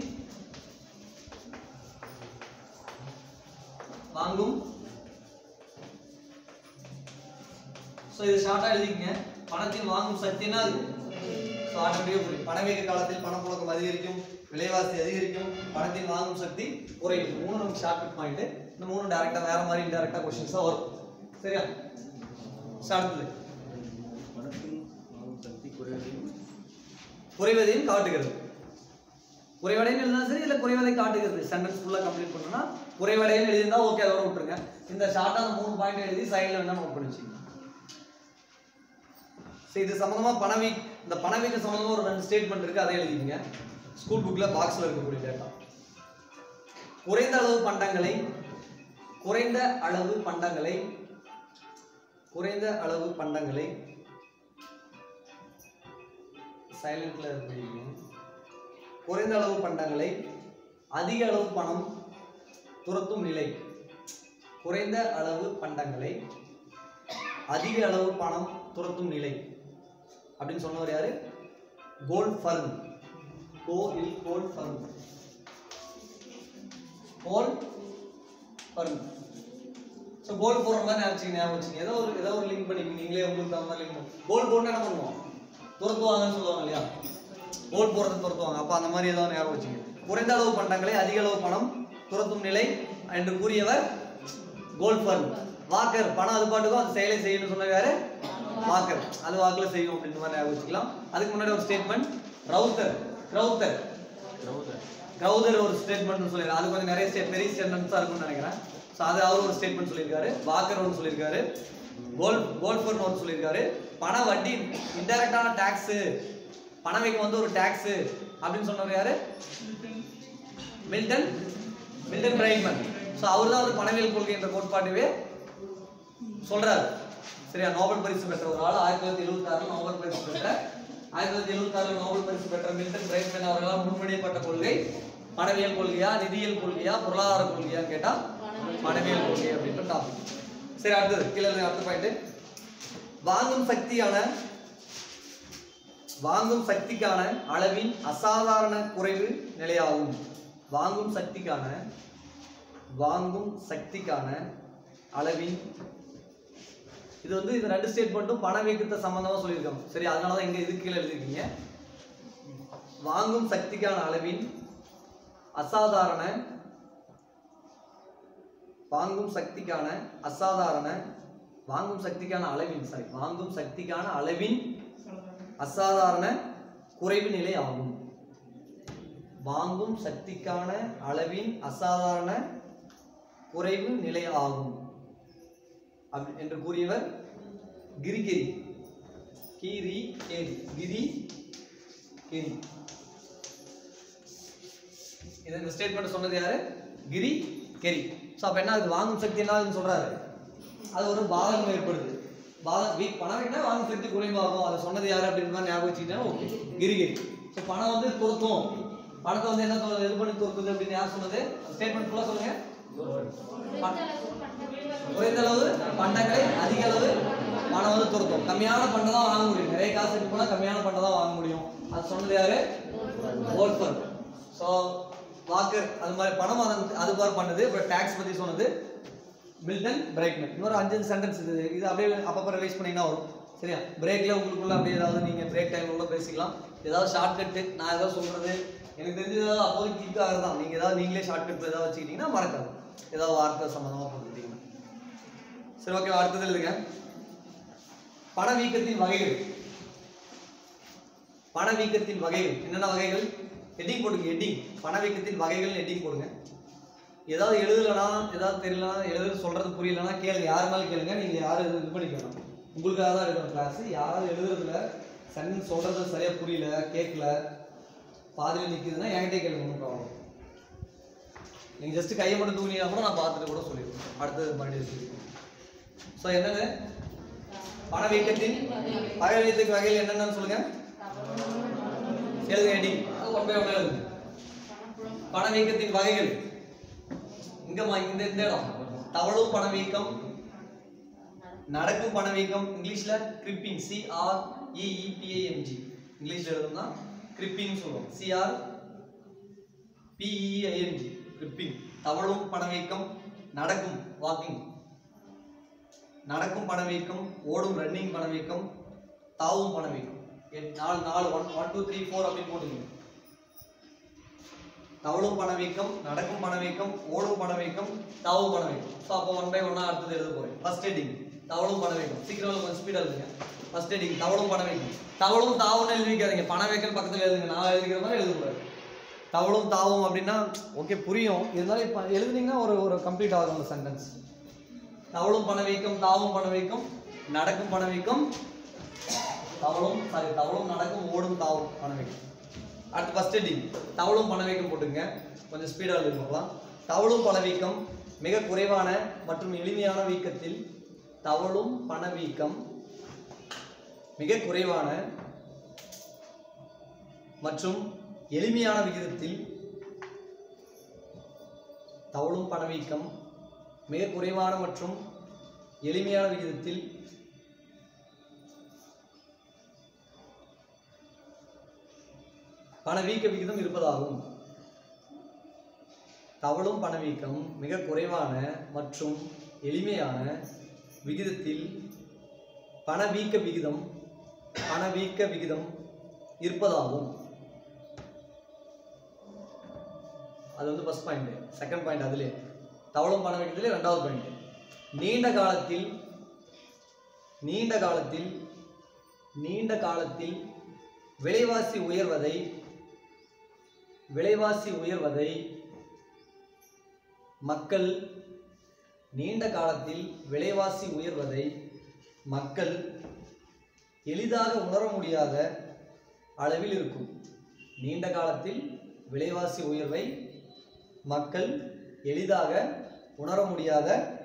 வாங்கும் ஸோ இது ஷார்ட்டாக எழுதிக்கங்க பணத்தின் வாங்கும் சக்தினா ஸோ ஆட்டோமேட்டிக்காக புரியும் பணவீக்க காலத்தில் பணப்புழக்கம் அதிகரிக்கும் விலைவாசி அதிகரிக்கும் பணத்தின் வாங்கும் சக்தி குறையும் இது மூணு நமக்கு ஷார்ட் பாயிண்ட் இந்த மூணு டேரெக்டாக வேற மாதிரி இன்டெரக்டாக கொஸ்டின்ஸாக வரும் சரியா அடுத்தது பணத்தின் வாங்கும் சக்தி குறைவதையும் குறைவதையும் காட்டுகிறது குறைவடைன்னு எழுதினா சரி இல்லை குறைவதை காட்டுகிறது சென்டென்ஸ் ஃபுல்லாக கம்ப்ளீட் பண்ணணும்னா குறைவடைன்னு எழுதியிருந்தா ஓகே அதோட விட்டுருங்க இந்த ஷார்ட்டாக அந்த மூணு பாயிண்ட் எழுதி சைடில் வேணா நோட் பண்ணி வச்சுக்கோங்க சரி இது சம்மந்தமாக பணவீக் இந்த பணவீக்க சம்மந்தமாக ஒரு ரெண்டு ஸ்டேட்மெண்ட் இருக்குது அதை எழுதிக்கங்க ஸ்கூல் புக்கில் பாக்ஸில் இருக்கக்கூடிய டேட்டா குறைந்த அளவு பண்டங்களை குறைந்த அளவு பண்டங்களை குறைந்த அளவு பண்டங்களை சைலண்ட்ல இருக்கீங்க குறைந்த அளவு பண்டங்களை அதிக அளவு பணம் துரத்தும் நிலை குறைந்த அளவு பண்டங்களை அதிக அளவு பணம் துரத்தும் நிலை அப்படின்னு சொன்னவர் யாரு கோல்ட் ஃபர்ம் கோ இல் gold firm goal firm so goal போடுற மாதிரி நினச்சிங்க ஞாபகம் வச்சுங்க ஏதோ ஒரு ஏதோ ஒரு லிங்க் பண்ணிக்க நீங்களே உங்களுக்கு தகுந்த மாதிரி லிங்க் கோல் போட்டு என்ன பண்ணுவோம் துரத்துவாங்கன்னு சொல்லுவாங்க இல்லையா கோல் போடுறது துரத்துவாங்க அப்போ அந்த மாதிரி ஏதோ ஞாபகம் வச்சுங்க குறைந்த அளவு பண்டங்களை அதிக அளவு பணம் துரத்தும் நிலை என்று கூறியவர் கோல் ஃபர்ம் வாக்கர் பணம் அது பாட்டுக்கும் அது செயலை செய்யணும்னு சொன்னது யாரு வாக்கர் அது வாக்கில் செய்யும் அப்படின்ற மாதிரி ஞாபகம் வச்சுக்கலாம் அதுக்கு முன்னாடி ஒரு statement Rowther Rowther Rowther Crowther ஒரு ஸ்டேட்மெண்ட் சொல்லியிருக்காரு அது கொஞ்சம் நிறைய ஸ்டேட் பெரிய ஸ்டேட்மெண்ட்ஸாக இருக்கும்னு நினைக்கிறேன் ஸோ அது அவர் ஒரு ஸ்டேட்மெண்ட் சொல்லியிருக்காரு வாக்கர் ஒன்று சொல்லியிருக்காரு கோல் கோல்ஃபர்னு ஒன்று சொல்லியிருக்காரு பண வட்டி இன்டெரக்டான டேக்ஸு பணவைக்கு வந்து ஒரு டேக்ஸு அப்படின்னு சொன்னவர் யாரு மில்டன் மில்டன் பிரைட்மன் ஸோ அவர் தான் வந்து பணவியல் கொள்கை என்ற கோட்பாட்டுவே சொல்றாரு சரியா நோபல் பரிசு பெற்ற ஒரு ஆள் ஆயிரத்தி தொள்ளாயிரத்தி எழுபத்தி ஆறுல நோபல் பரிசு பெற்ற ஆயிரத்தி தொள்ளாயிரத்தி எழுபத்தி ஆறுல நோபல் பரிசு பெற்ற மில்டன் பிரைட்மன் அவர்களால் முன்மொழியப்பட்ட கொள்கை பணவியல் கொள்கையா நிதியியல் கொள்கையா பொருளாதார கொள்கையா கேட்டா பணவியல் கொள்கை அப்படின்ற டாபிக் சரி அடுத்தது கீழே எழுதுங்க, அடுத்த பாயிண்ட் வாங்கும் சக்தியான வாங்கும் சக்திக்கான அளவின் அசாதாரண குறைவு நிலையாகும் வாங்கும் சக்திக்கான வாங்கும் சக்திக்கான அளவின் இது வந்து இந்த ரெண்டு ஸ்டேட்மெண்ட்டும் பணவீக்கத்தை சம்பந்தமா சொல்லியிருக்காங்க சரி அதனால தான் இங்க இது கீழே எழுதிருக்கீங்க வாங்கும் சக்திக்கான அளவின் அசாதாரண வாங்கும் சக்திக்கான அசாதாரண வாங்கும் சக்திக்கான அளவின் சாரி வாங்கும் சக்திக்கான அளவின் அசாதாரண குறைவு நிலை ஆகும் வாங்கும் சக்திக்கான அளவின் அசாதாரண குறைவு நிலை ஆகும் அப்படி என்று கூறியவர் கிரிகிரி கீரி கேரி கிரி கேரி இது இந்த ஸ்டேட்மெண்ட் சொன்னது யாரு கிரி கெரி ஸோ அப்போ என்ன அது வாங்கும் சக்தி என்ன ஆகுதுன்னு சொல்றாரு அது ஒரு பாதகம் ஏற்படுது பாதம் வீ பணம் வைக்கினா வாங்கும் சக்தி குறைவாகும் அதை சொன்னது யாரு அப்படின்னு மாதிரி ஞாபகம் வச்சுக்கிட்டா ஓகே கிரிகிரி ஸோ பணம் வந்து துரத்தும் பணத்தை வந்து என்ன தொ- இது பண்ணி துரத்துது அப்படின்னு யார் சொன்னது ஸ்டேட்மெண்ட் ஃபுல்லாக சொல்லுங்க குறைந்த அளவு பண்டங்களை அதிக அளவு பணம் வந்து துரத்தும் கம்மியான பண்டை தான் வாங்க முடியும் நிறைய காசு இருக்கு போனால் கம்மியான பண்டை தான் வாங்க முடியும் அது சொன்னது யாரு ஓல்ஃபர் ஸோ வாக்கர் அது மாதிரி பணம் அது அது மாதிரி பண்ணுது இப்போ டேக்ஸ் பற்றி சொன்னது மில்டன் பிரைட்மேன் இன்னொரு அஞ்சு சென்டென்ஸ் இது இது அப்படியே அப்பப்போ ரிவைஸ் பண்ணிங்கன்னா வரும் சரியா பிரேக்கில் உங்களுக்குள்ள அப்படியே ஏதாவது நீங்கள் பிரேக் டைம் உள்ள பேசிக்கலாம் ஏதாவது ஷார்ட் கட்டு நான் ஏதாவது சொல்கிறது எனக்கு தெரிஞ்சு ஏதாவது அப்போதைக்கு கிளிக் ஆகிறது தான் நீங்கள் ஏதாவது நீங்களே ஷார்ட் கட் ஏதாவது வச்சுக்கிட்டீங்கன்னா மறக்காது ஏதாவது வார்த்தை சம்மந்தமாக போட்டுக்கிட்டீங்கன்னா சரி ஓகே அடுத்தது எழுதுங்க பணவீக்கத்தின் வகைகள் பணவீக்கத்தின் வகைகள் என்னென்ன வகைகள் ஹெட்டிங் போடுங்க ஹெட்டிங் பணவீக்கத்தின் வகைகள் ஹெட்டிங் போடுங்க ஏதாவது எழுதலைனா ஏதாவது தெரியலனா எழுத சொல்றது புரியலனா கேளுங்க யாருனாலும் கேளுங்க நீங்க யாரும் எதுவும் இது பண்ணிக்க வேணாம் உங்களுக்காக தான் எடுக்கணும் கிளாஸ் யாராவது எழுதுறதுல சென்டென்ஸ் சொல்றது சரியா புரியல கேட்கல பாதியில் நிக்குதுன்னா என்கிட்டே கேளுங்க ஒன்றும் ப்ராப்ளம் நீங்க ஜஸ்ட் கையை மட்டும் தூங்கினா கூட நான் பார்த்துட்டு கூட சொல்லிடுவேன் அடுத்தது மறுபடியும் ஸோ என்னது பணவீக்கத்தின் பணவீக்கத்துக்கு வகைகள் என்னென்னு சொல்லுங்க எழுதுங்க ஹெட்டிங் அது ஒன் பை ஒன் எழுதுங்க பணவீக்கத்தின் வகைகள் இங்கம்மா இந்த இந்த இடம் தவழும் பணவீக்கம் நடக்கும் பணவீக்கம் இங்கிலீஷ்ல கிரிப்பிங் சி ஆர் இஇபிஐஎம்ஜி இங்கிலீஷ்ல எழுதணும்னா கிரிப்பிங் சொல்லுவோம் சிஆர் பிஇஐஎன்ஜி கிரிப்பிங் தவழும் பணவீக்கம் நடக்கும் வாக்கிங் நடக்கும் பணவீக்கம் ஓடும் ரன்னிங் பணவீக்கம் தாவும் பணவீக்கம் எட்- நாலு நாலு one one two three four அப்படின்னு போட்டுக்கோங்க தவளும் பணவீக்கம் நடக்கும் பணவீக்கம் ஓடும் பணவீக்கம் தாவும் பணவீக்கம் ஸோ அப்போ ஒன் பை ஒன்னா அடுத்தது எழுத போறேன் ஃபர்ஸ்ட் ஹெட்டிங் தவளும் பணவீக்கம் சீக்கிரம் கொஞ்சம் ஸ்பீடாக எழுதுங்க ஃபர்ஸ்ட் ஹெட்டிங் தவளும் பணவீக்கம் தவளும் தாவும் எழுதி வைக்காதீங்க பணவீக்கம் பக்கத்தில் எழுதுங்க நான் எழுதிக்கிற மாதிரி எழுதக்கூடாது தவளும் தாவும் அப்படின்னா ஓகே புரியும் இருந்தாலும் இப்போ எழுதுனீங்கன்னா ஒரு ஒரு கம்ப்ளீட் ஆகும் அந்த சென்டென்ஸ் தவளும் பணவீக்கம் தாவும் பணவீக்கம் நடக்கும் பணவீக்கம் தவளும் சாரி தவளும் நடக்கும் ஓடும் தாவும் பணவீக்கம் அடுத்து ஃபர்ஸ்ட் ஹெட்டிங் தவளும் பணவீக்கம் போட்டுங்க கொஞ்சம் ஸ்பீடாக எழுதி பார்க்கலாம் தவளும் பணவீக்கம் மிக குறைவான மற்றும் எளிமையான வீக்கத்தில் தவளும் பணவீக்கம் மிக குறைவான மற்றும் எளிமையான விகிதத்தில் தவளும் பணவீக்கம் மிக குறைவான மற்றும் எளிமையான விகிதத்தில் பணவீக்க விகிதம் இருப்பதாகும் தவளும் பணவீக்கம் மிக குறைவான மற்றும் எளிமையான விகிதத்தில் பணவீக்க விகிதம் பணவீக்க விகிதம் இருப்பதாகும் அது வந்து ஃபர்ஸ்ட் பாயிண்ட் செகண்ட் பாயிண்ட் அதிலே தவளும் பணவீக்கத்திலே ரெண்டாவது பாயிண்ட் நீண்ட காலத்தில் நீண்ட காலத்தில் நீண்ட காலத்தில் விலைவாசி உயர்வதை விலைவாசி உயர்வதை மக்கள் நீண்ட காலத்தில் விலைவாசி உயர்வதை மக்கள் எளிதாக உணர முடியாத அளவில் இருக்கும் நீண்ட காலத்தில் விலைவாசி உயர்வை மக்கள் எளிதாக உணர முடியாத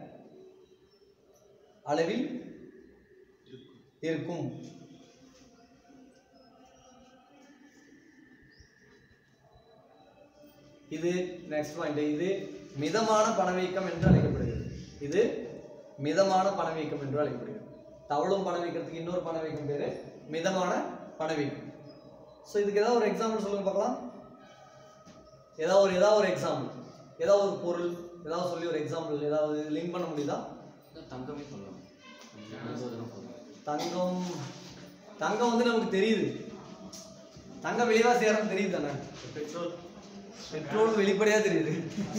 அளவில் இருக்கும் இது நெக்ஸ்ட் பாயிண்ட் இது மிதமான பணவீக்கம் என்று அழைக்கப்படுகிறது இது மிதமான பணவீக்கம் என்று அழைக்கப்படுகிறது தவளும் பணவீக்கத்துக்கு இன்னொரு பணவீக்கம் பேரு மிதமான பணவீக்கம் ஸோ இதுக்கு ஏதாவது ஒரு எக்ஸாம்பிள் சொல்லுங்க பார்க்கலாம் ஏதாவது ஒரு ஏதாவது ஒரு எக்ஸாம்பிள் ஏதாவது ஒரு பொருள் ஏதாவது சொல்லி ஒரு எக்ஸாம்பிள் ஏதாவது லிங்க் பண்ண முடியுதா தங்கமே சொல்லலாம் அனுபவம் போதும் தங்கம் தங்கம் வந்து நமக்கு தெரியுது தங்க விலைவாசி யாரும் தெரியுது தானே பெட்ரோல் பெட்ரோல் வெளிப்படையா தெரியுது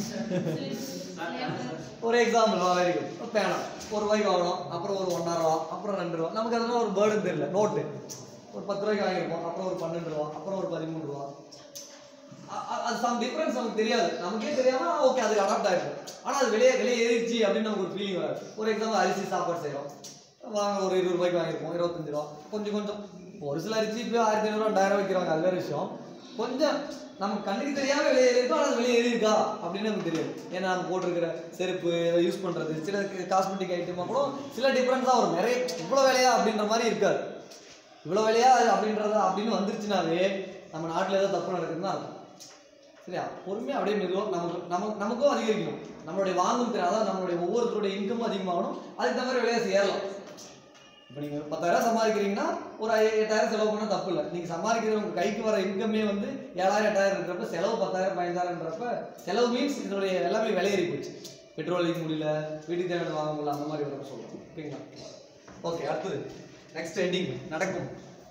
ஒரு எக்ஸாம்பிள் வெரி குட் பேனா ஒரு ரூபாய்க்கு வாங்கணும் அப்புறம் ஒரு ஒன்றரை ரூபா அப்புறம் ரெண்டு ரூபா நமக்கு அதெல்லாம் ஒரு பேர்டு தெரியல நோட்டு ஒரு பத்து ரூபாய்க்கு வாங்கியிருப்போம் அப்புறம் ஒரு பன்னெண்டு ரூபா அப்புறம் ஒரு பதிமூணு ரூபா அ- அ- அது சம் டிஃபரன்ஸ் நமக்கு தெரியாது நமக்கே தெரியாம ஓகே அதுக்கு அடாப்ட் ஆயிருக்கும் ஆனால் அது விலையே விலை ஏறிடுச்சு அப்படின்னு நமக்கு ஒரு ஃபீலிங் வராது ஒரு எக்ஸாம்பிள் அரிசி சாப்பாடு செய்கிறோம் வாங்க ஒரு இருபது ரூபாய்க்கு வாங்கியிருப்போம் இருபத்தஞ்சு ரூபா கொஞ்சம் கொஞ்சம் ஒரு சில அரிசி இப்போ ஆயிரத்தி ஐநூறுரூவா ரெண்டாயிரம் வைக்கிறாங்க அது வேற விஷயம் கொஞ்சம் நமக்கு கண்ணுக்கு தெரியாம விலை ஏறி இருக்கும் ஆனால் அது விலை ஏறி இருக்கா அப்படின்னு நமக்கு தெரியாது ஏன்னா நம்ம போட்டிருக்கிற செருப்பு ஏதோ யூஸ் பண்ணுறது சில காஸ்மெட்டிக் ஐட்டமாக கூட சில டிஃப்ரென்ஸாக வரும் நிறைய இவ்வளோ விலையா அப்படின்ற மாதிரி இருக்காது இவ்வளோ விலையா அப்படின்றத அப்படின்னு வந்துருச்சுனாவே நம்ம நாட்டில் ஏதோ தப்பு நடக்குதுன்னு தான் அர்த்தம் சரியா பொறுமையாக அப்படியே மெதுவாக நமக்கு நமக்கு நமக்கும் அதிகரிக்கணும் நம்மளுடைய வாங்கும் திறன் அதாவது நம்மளுடைய ஒவ்வொருத்தருடைய இன்கமும் அதிகமாகணும் அதுக்கு தகுந்த மாதிரி விலையை ஏறலாம் இப்போ நீங்கள் பத்தாயிரம் சம்பாதிக்கிறீங்கன்னா ஒரு ஐ- எட்டாயிரம் செலவு பண்ணால் தப்பு இல்லை நீங்கள் சம்பாதிக்கிறது உங்கள் கைக்கு வர இன்கமே வந்து ஏழாயிரம் எட்டாயிரம் இருக்கிறப்ப செலவு பத்தாயிரம் பதினஞ்சாயிரம்ன்றப்ப செலவு மீன்ஸ் இதனுடைய எல்லாமே விலையேறி போச்சு பெட்ரோல் அடிக்க முடியல வீட்டுக்கு தேவையான வாங்க முடியல அந்த மாதிரி வரப்ப சொல்கிறோம் ஓகேங்களா ஓகே அடுத்தது நெக்ஸ்ட் எண்டிங் நடக்கும்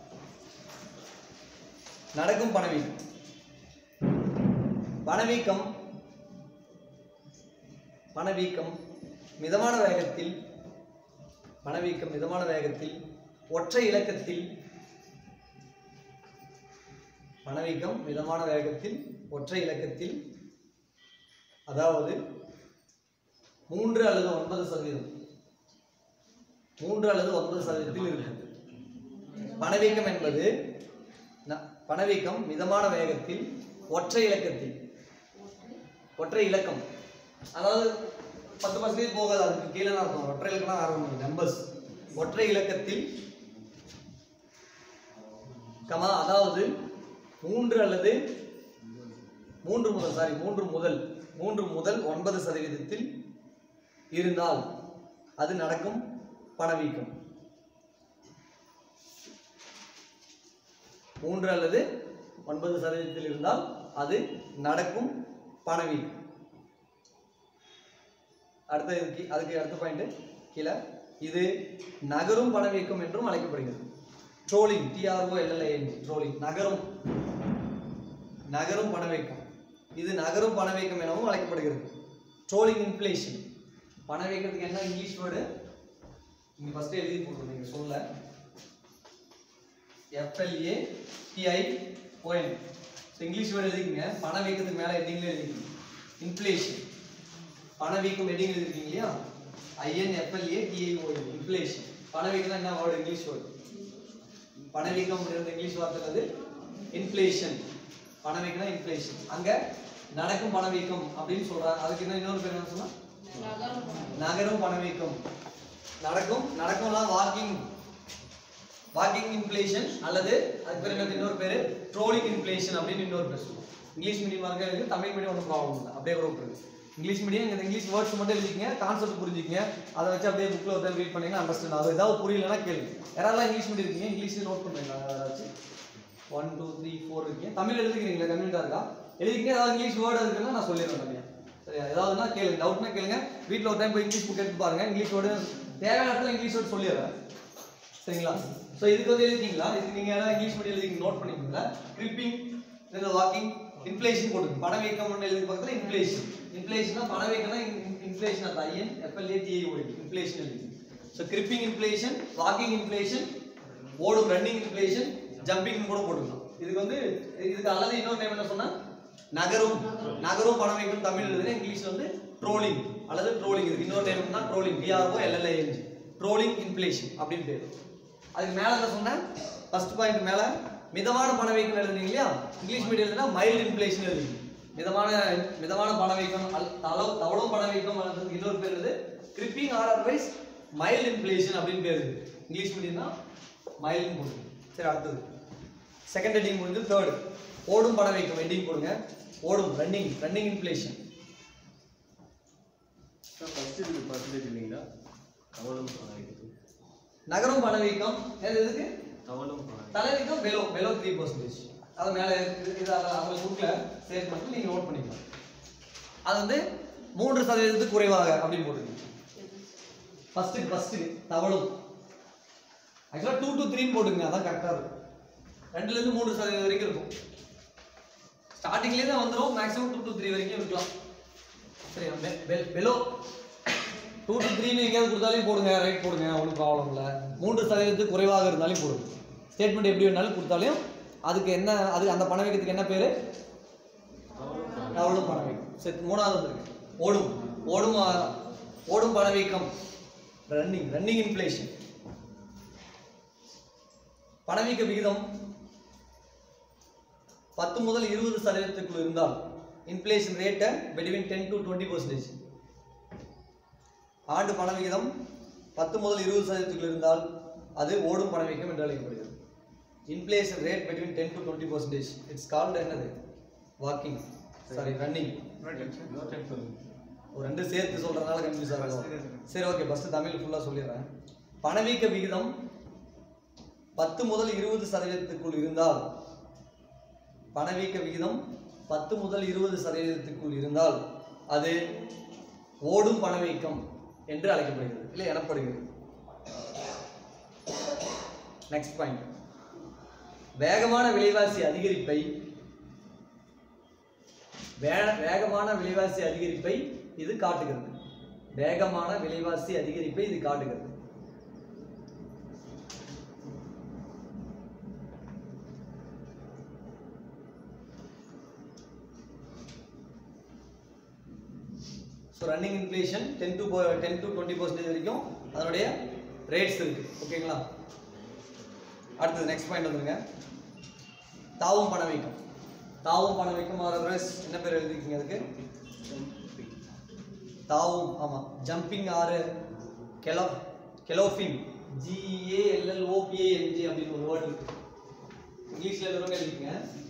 நடக்கும் பணவீக்கம் பணவீக்கம் பணவீக்கம் மிதமான வேகத்தில் பணவீக்கம் மிதமான வேகத்தில் ஒற்றை இலக்கத்தில் பணவீக்கம் மிதமான வேகத்தில் ஒற்றை இலக்கத்தில் அதாவது மூன்று அல்லது ஒன்பது சதவீதம் மூன்று அல்லது ஒன்பது சதவீதத்தில் இருக்குது பணவீக்கம் என்பது ந- பணவீக்கம் மிதமான வேகத்தில் ஒற்றை இலக்கத்தில் ஒற்றை இலக்கம் அதாவது பத்து பர்சன்டேஜ் போகாது அதுக்கு கீழே தான் இருக்கும் ஒற்றை இலக்கம்னா ஆரம்பம் நம்பர்ஸ் ஒற்றை இலக்கத்தில் கமா அதாவது மூன்று அல்லது மூன்று முதல் சாரி மூன்று முதல் மூன்று முதல் ஒன்பது சதவீதத்தில் இருந்தால் அது நடக்கும் பணவீக்கம் மூன்று அல்லது ஒன்பது சதவீதத்தில் இருந்தால் அது நடக்கும் பணவீக்கம் அடுத்த இதுக்கு அதுக்கு அடுத்த பாயிண்ட் கீழே இது நகரும் பணவீக்கம் என்றும் அழைக்கப்படுகிறது ட்ரோலிங் டிஆர்ஓ எல்எல்ஐஎன் ட்ரோலிங் நகரும் நகரும் பணவீக்கம் இது நகரும் பணவீக்கம் எனவும் அழைக்கப்படுகிறது ட்ரோலிங் இன்ஃப்ளேஷன் பணவீக்கத்துக்கு என்ன இங்கிலீஷ் வேர்டு நீங்க ஃபர்ஸ்ட் எழுதி போட்டுருங்க நீங்க சொல்ல F L A T I O N so English word எழுதிக்கங்க பணவீக்கத்துக்கு மேலே ஹெட்டிங்ல எழுதிக்கங்க இன்ஃப்ளேஷன் பணவீக்கம் ஹெட்டிங் எழுதிருக்கீங்க இல்லையா I N F L A T I O N inflation பணவீக்கம் என்ன வேர்டு இங்கிலீஷ் வேர்டு பணவீக்கம் அப்படின்ற இங்கிலீஷ் வார்த்தை அது இன்ஃப்ளேஷன் பணவீக்கம்னா இன்ஃப்ளேஷன் அங்க நடக்கும் பணவீக்கம் அப்படின்னு சொல்றாங்க அதுக்கு என்ன இன்னொரு பேர் என்ன சொன்னா நகரும் பணவீக்கம் நடக்கும் நடக்கும்னா வாக்கிங் வாக்கிங் இன்ஃப்ளேஷன் அல்லது அதுக்கு பேர் என்ன இன்னொரு பேர் ட்ரோலிங் இன்ஃப்ளேஷன் அப்படின்னு இன்னொரு பேர் சொல்லுவோம் இங்கிலீஷ் மீடியம் இருக்க இருக்கு தமிழ் மீடியம் ஒன்றும் ப்ராப்ளம் இல்லை அப்படியே கூட இருக்கு இங்கிலீஷ் மீடியம் இந்த இங்கிலீஷ் வேர்ட்ஸ் மட்டும் எழுதிக்கங்க கான்செப்ட் புரிஞ்சுக்கங்க அதை வச்சு அப்படியே புக்கில் ஒருத்தர் ரீட் பண்ணீங்கன்னா அண்டர்ஸ்டாண்ட் ஆகும் ஏதாவது புரியலன்னா கேளுங்க யாராவது இங்கிலீஷ் மீடியம் இருக்கீங்க இங்கிலீஷ் நோட் பண்ணுறீங்களா யாராச்சும் ஒன் டூ த்ரீ ஃபோர் இருக்கீங்க தமிழ் எழுதிக்கிறீங்களா கம்யூனிட்டாக இருக்கா எழுதிக்கங்க ஏதாவது இங்கிலீஷ் வேர்டு இருக்குன்னா நான் சொல்லிடுறேன் தனியா சரியா ஏதாவதுனா கேளுங்க டவுட்னா கேளுங்க வீட்டில் ஒரு டைம் போய் இங்கிலீஷ் புக் எடுத்து பாருங்க இங்கிலீஷ் வேர்டு தேவையான இடத்துல இங்கிலீஷ் வேர்டு சொல்லிடுறேன் சரிங்களா ஸோ இதுக்கு வந்து எழுதிக்கிங்களா இதுக்கு நீங்கள் ஏதாவது இங்கிலீஷ் மீடியம் எழுதி நோட் பண்ணிக்கிங்களா கிரிப்பிங் இதில் வாக்கிங் இன்ஃப்ளேஷன் போட்டுங்க பணவீக்கம்னு எழுதி பக்கத்தில் இன்ஃப்ளேஷன் இன்ஃப்ளேஷனா பணவீக்கம்னா இன்ஃப்ளேஷன் அந்த I N F L A T I O T inflation எழுதி so creeping inflation walking inflation ஓடும் ரன்னிங் இன்ஃப்ளேஷன் ஜம்பிங் கூட போட்டுக்கலாம் இதுக்கு வந்து இதுக்கு அல்லது இன்னொரு நேம் என்ன சொன்னா நகரும் நகரும் பணவீக்கம் தமிழ் எழுதுனா இங்கிலீஷ்ல வந்து ட்ரோலிங் அல்லது ட்ரோலிங் இதுக்கு இன்னொரு நேம் தான் trolling T R O L L I N G trolling inflation அப்படின்னு பேர் அதுக்கு மேல என்ன சொன்னேன் ஃபர்ஸ்ட் பாயிண்ட் மேல மிதமான பணவீக்கம் எழுதுனீங்க இல்லையா இங்கிலீஷ் மீடியம் எழுதுனா மைல்டு இன்ஃப்ளேஷன் எழுதுங்க மிதமான மிதமான பணவீக்கம் அல் தளவு தவளும் பணவீக்கம் அல்லது இன்னொரு பேர் இது creeping or otherwise mild inflation அப்படின்னு பேர் இருக்கு இங்கிலீஷ் மீடியம்னா மைல்டுன்னு போடுங்க சரி அடுத்தது செகண்ட் ஹெட்டிங் முடிஞ்சு தேர்ட் ஓடும் பணவீக்கம் ஹெட்டிங் போடுங்க ஓடும் ரன்னிங் ரன்னிங் இன்ஃப்ளேஷன் ஃபர்ஸ்ட் இதுக்கு பர்சன்டேஜ் இல்லைங்களா தவளும் பணவீக்கம் நகரும் பணவீக்கம் எது எதுக்கு தவளும் பணவீக்கம் தலைவீக்கம் பெலோ பெலோ த்ரீ பர்சன்டேஜ் அது மேலே இருக்குது இது அதை அவங்க கொடுக்கல சேவ் பண்ணிட்டு நீங்கள் நோட் பண்ணிக்கலாம் அது வந்து மூன்று சதவீதத்துக்கு குறைவாக அப்படின்னு போட்டுருங்க ஃபஸ்ட்டுக்கு ஃபஸ்ட்டுக்கு தவளும் ஆக்சுவலாக டூ டு த்ரீன்னு போட்டுங்க அதான் கரெக்டாக இருக்கும் ரெண்டுலேருந்து மூன்று சதவீதம் வரைக்கும் இருக்கும் ஸ்டார்டிங்லேயே தான் வந்துடும் மேக்ஸிமம் டூ டு த்ரீ வரைக்கும் இருக்கலாம் சரி பெ- பெ- பெலோ டூ டு த்ரீன்னு எங்கேயாவது கொடுத்தாலும் போடுங்க ரைட் போடுங்க ஒன்றும் ப்ராப்ளம் இல்லை மூன்று சதவீதத்துக்கு குறைவாக இருந்தாலும் போடுங்க ஸ்டேட்மெண்ட் எப்படி வேணாலும் கொடுத்தாலும் அதுக்கு என்ன அது அந்த பணவீக்கத்துக்கு என்ன பேர் எவ்வளோ பணவீக்கம் சரி மூணாவது வந்துருக்கு ஓடும் ஓடும் ஆ, ஓடும் பணவீக்கம் ரன்னிங் ரன்னிங் இன்ஃப்ளேஷன் பணவீக்க விகிதம் பத்து முதல் இருபது சதவீதத்துக்குள் இருந்தால் இன்ஃப்ளேஷன் ரேட்டை between ten to twenty percentage ஆண்டு பணவிகிதம் பத்து முதல் இருபது சதவீதத்துக்குள் இருந்தால் அது ஓடும் பணவீக்கம் என்று அழைக்கப்படுகிறது inflation rate between ten to twenty percentage it's called என்னது வாக்கிங் சாரி ரன்னிங் இன்னொரு டைம் சொல்லுங்க ஒரு ரெண்டு சேர்த்து சொல்றதுனால கன்ஃபியூஸ் ஆகும் சரி ஓகே ஃபர்ஸ்ட் தமிழ் ஃபுல்லா சொல்லிடுறேன் பணவீக்க விகிதம் பத்து முதல் இருபது சதவீதத்துக்குள் இருந்தால் பணவீக்க விகிதம் பத்து முதல் இருபது சதவீதத்துக்குள் இருந்தால் அது ஓடும் பணவீக்கம் என்று அழைக்கப்படுகிறது இல்லை எனப்படுகிறது நெக்ஸ்ட் பாயிண்ட் வேகமான விலைவாசி அதிகரிப்பை வே- வேகமான விலைவாசி அதிகரிப்பை இது காட்டுகிறது வேகமான விலைவாசி அதிகரிப்பை இது காட்டுகிறது so running inflation ten to ten to twenty percentage வரைக்கும் அதனுடைய ரேட்ஸ் இருக்கு ஓகேங்களா அடுத்தது நெக்ஸ்ட் பாயிண்ட் வந்துருங்க தாவும் பணவீக்கம் தாவும் பணவீக்கம் ஆர்எஸ் என்ன பேர் எழுதிருக்கீங்க அதுக்கு தாவும் ஆமாம் ஜம்பிங் ஆறு கெலோ கெலோஃபின் ஜிஏஎல்எல்ஓபிஏஎன்ஜி அப்படின்னு ஒரு வேர்டு இருக்கு இங்கிலீஷில் எழுதுறவங்க எழுதிக்கங்க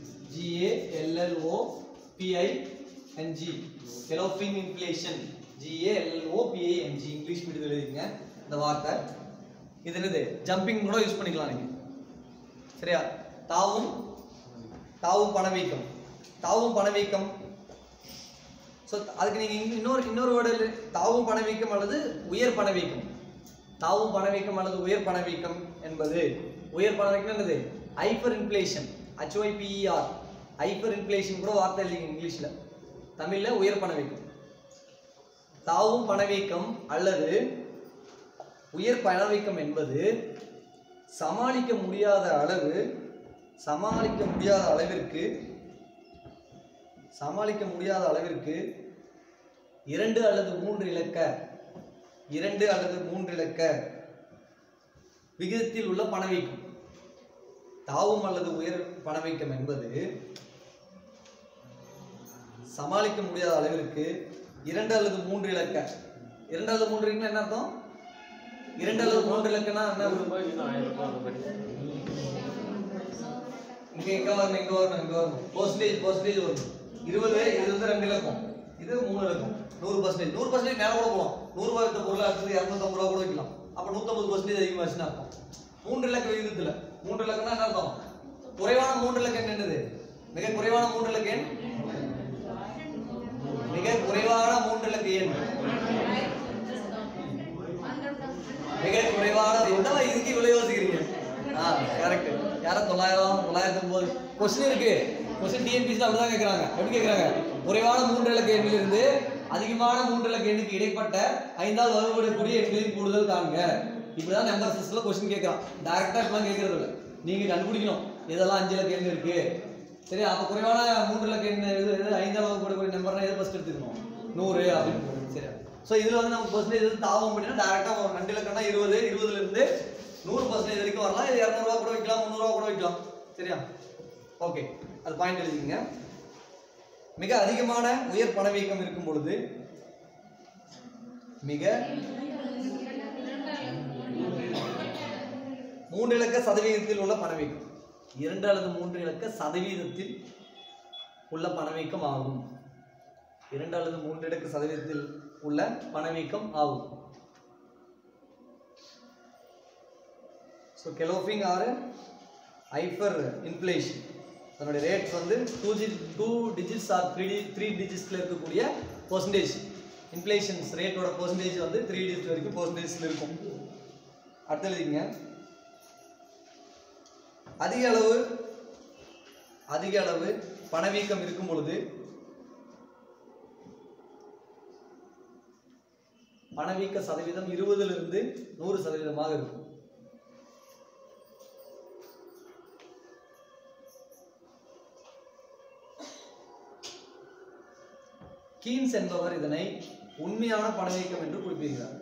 ஜிஏஎல்எல்ஓபிஐஎன்ஜி கெலோஃபின் இன்ஃப்ளேஷன் ஜிஏஎல்எல்ஓபிஐஎன்ஜி இங்கிலீஷ் மீடியத்தில் எழுதிக்கங்க இந்த வார்த்தை இது என்னது ஜம்பிங் கூட யூஸ் பண்ணிக்கலாம் நீங்கள் சரியா தாவும் தாவும் பணவீக்கம் தாவும் பணவீக்கம் ஸோ அதுக்கு நீங்கள் இன்னொரு இன்னொரு வேர்டு தாவும் பணவீக்கம் அல்லது உயர் பணவீக்கம் தாவும் பணவீக்கம் அல்லது உயர் பணவீக்கம் என்பது உயர் பணவீக்கம் என்னது hyper inflation H Y P E R hyper inflation கூட வார்த்தை இல்லைங்க இங்கிலீஷ்ல தமிழ்ல உயர் பணவீக்கம் தாவும் பணவீக்கம் அல்லது உயர் பணவீக்கம் என்பது சமாளிக்க முடியாத அளவு சமாளிக்க முடியாத அளவிற்கு சமாளிக்க முடியாத அளவிற்கு இரண்டு அல்லது மூன்று இலக்க இரண்டு அல்லது மூன்று இலக்க விகிதத்தில் உள்ள பணவீக்கம் தாவும் அல்லது உயர் பணவீக்கம் என்பது சமாளிக்க முடியாத அளவிற்கு இரண்டு அல்லது மூன்று இலக்க இரண்டு அல்லது மூன்று இலக்கம்னா என்ன அர்த்தம் இரண்டு அல்லது மூன்று இலக்கம்னா என்ன நூறு ரூபாய் இன்னும் ஆயிரம் ரூபாய் அந்த மாதிரி இங்க எங்க வரணும் இங்க வரணும் இங்க வரணும் பர்சன்டேஜ் பர்சன்டேஜ் வரணும் இருபது இது வந்து ரெண்டு இலக்கம் இது மூணு இலக்கம் நூறு பர்சன்டேஜ் நூறு பர்சன்டேஜ் மேல கூட போகலாம் நூறு ரூபாய் வித்த பொருள் அடுத்தது இரநூத்தம்பது ரூபா கூட வைக்கலாம் அப்ப நூத்தம்பது பர்சன்டேஜ் அதிகமாச்சுன்னு அர்த்தம் மூன்று இலக்க விகிதத்துல மூன்று இலக்கம்னா என்ன அர்த்தம் குறைவான மூன்று இலக்க எண் என்னது மிக குறைவான மூன்று இலக்க எண் மிக குறைவான மூன்று இலக்க எண் மிக குறைவான என்னவா இதுக்கு இவ்வளவு யோசிக்கிறீங்க ஆ கரெக்ட் யாரும் தொள்ளாயிரம் தொள்ளாயிரத்தி ஒன்பது கொஸ்டின் இருக்கு கொஸ்டின் டிஎன்பிசி அப்படிதான் கேட்குறாங்க எப்படி கேட்குறாங்க குறைவான மூன்று இலக்க எண்ணிலிருந்து அதிகமான மூன்று இலக்க எண்ணுக்கு இடைப்பட்ட ஐந்தாவது வகுப்படக்கூடிய எண்களின் கூடுதல் காண்க இப்படிதான் நம்பர் சிஸ்டம்ல கொஸ்டின் கேட்கறான் டைரக்டா இப்பெல்லாம் கேட்கறது இல்லை நீங்க கண்டுபிடிக்கணும் இதெல்லாம் அஞ்சு இலக்க எண் இருக்கு சரி அப்ப குறைவான மூன்று இலக்க எண் எது எது ஐந்தாவது வகுப்படக்கூடிய நம்பர்னா எது ஃபர்ஸ்ட் எடுத்துக்கணும் நூறு அப்படின்னு போடுங்க. சரி ஸோ இதுல வந்து நம்ம பர்சன்டேஜ் எதுவும் தாவும் அப்படின்னா டேரக்டா ஒரு ரெண்டு இலக்கம்னா இருபது இருபதுல இருந்து நூறு பர்சன்டேஜ் வரைக்கும் வரலாம் இது இரநூறுவா கூட வைக்கலாம் முந்நூறுவா கூட வைக்கலாம் சரியா ஓகே அது பாயிண்ட் எழுதிக்கங்க மிக அதிகமான உயர் பணவீக்கம் இருக்கும் பொழுது மிக மூன்று இலக்க சதவீதத்தில் உள்ள பணவீக்கம் இரண்டு அல்லது மூன்று இலக்க சதவீதத்தில் உள்ள பணவீக்கம் ஆகும் இரண்டு அல்லது மூன்று இலக்க சதவீதத்தில் உள்ள பணவீக்கம் ஆகும் so galloping or hyper inflation அதனுடைய ரேட்ஸ் வந்து டூ ஜி டூ டிஜிட்ஸ் ஆர் த்ரீ டி த்ரீ டிஜிட்ஸில் இருக்கக்கூடிய பர்சன்டேஜ் இன்ஃப்ளேஷன்ஸ் ரேட்டோட பர்சன்டேஜ் வந்து த்ரீ டிஜிட் வரைக்கும் பர்சன்டேஜில் இருக்கும் அடுத்து எழுதிங்க அதிக அளவு அதிக அளவு பணவீக்கம் இருக்கும் பொழுது பணவீக்க சதவீதம் இருபதிலிருந்து நூறு சதவீதமாக இருக்கும் கீன்ஸ் என்பவர் இதனை உண்மையான பணவீக்கம் என்று குறிப்பிடுகிறார்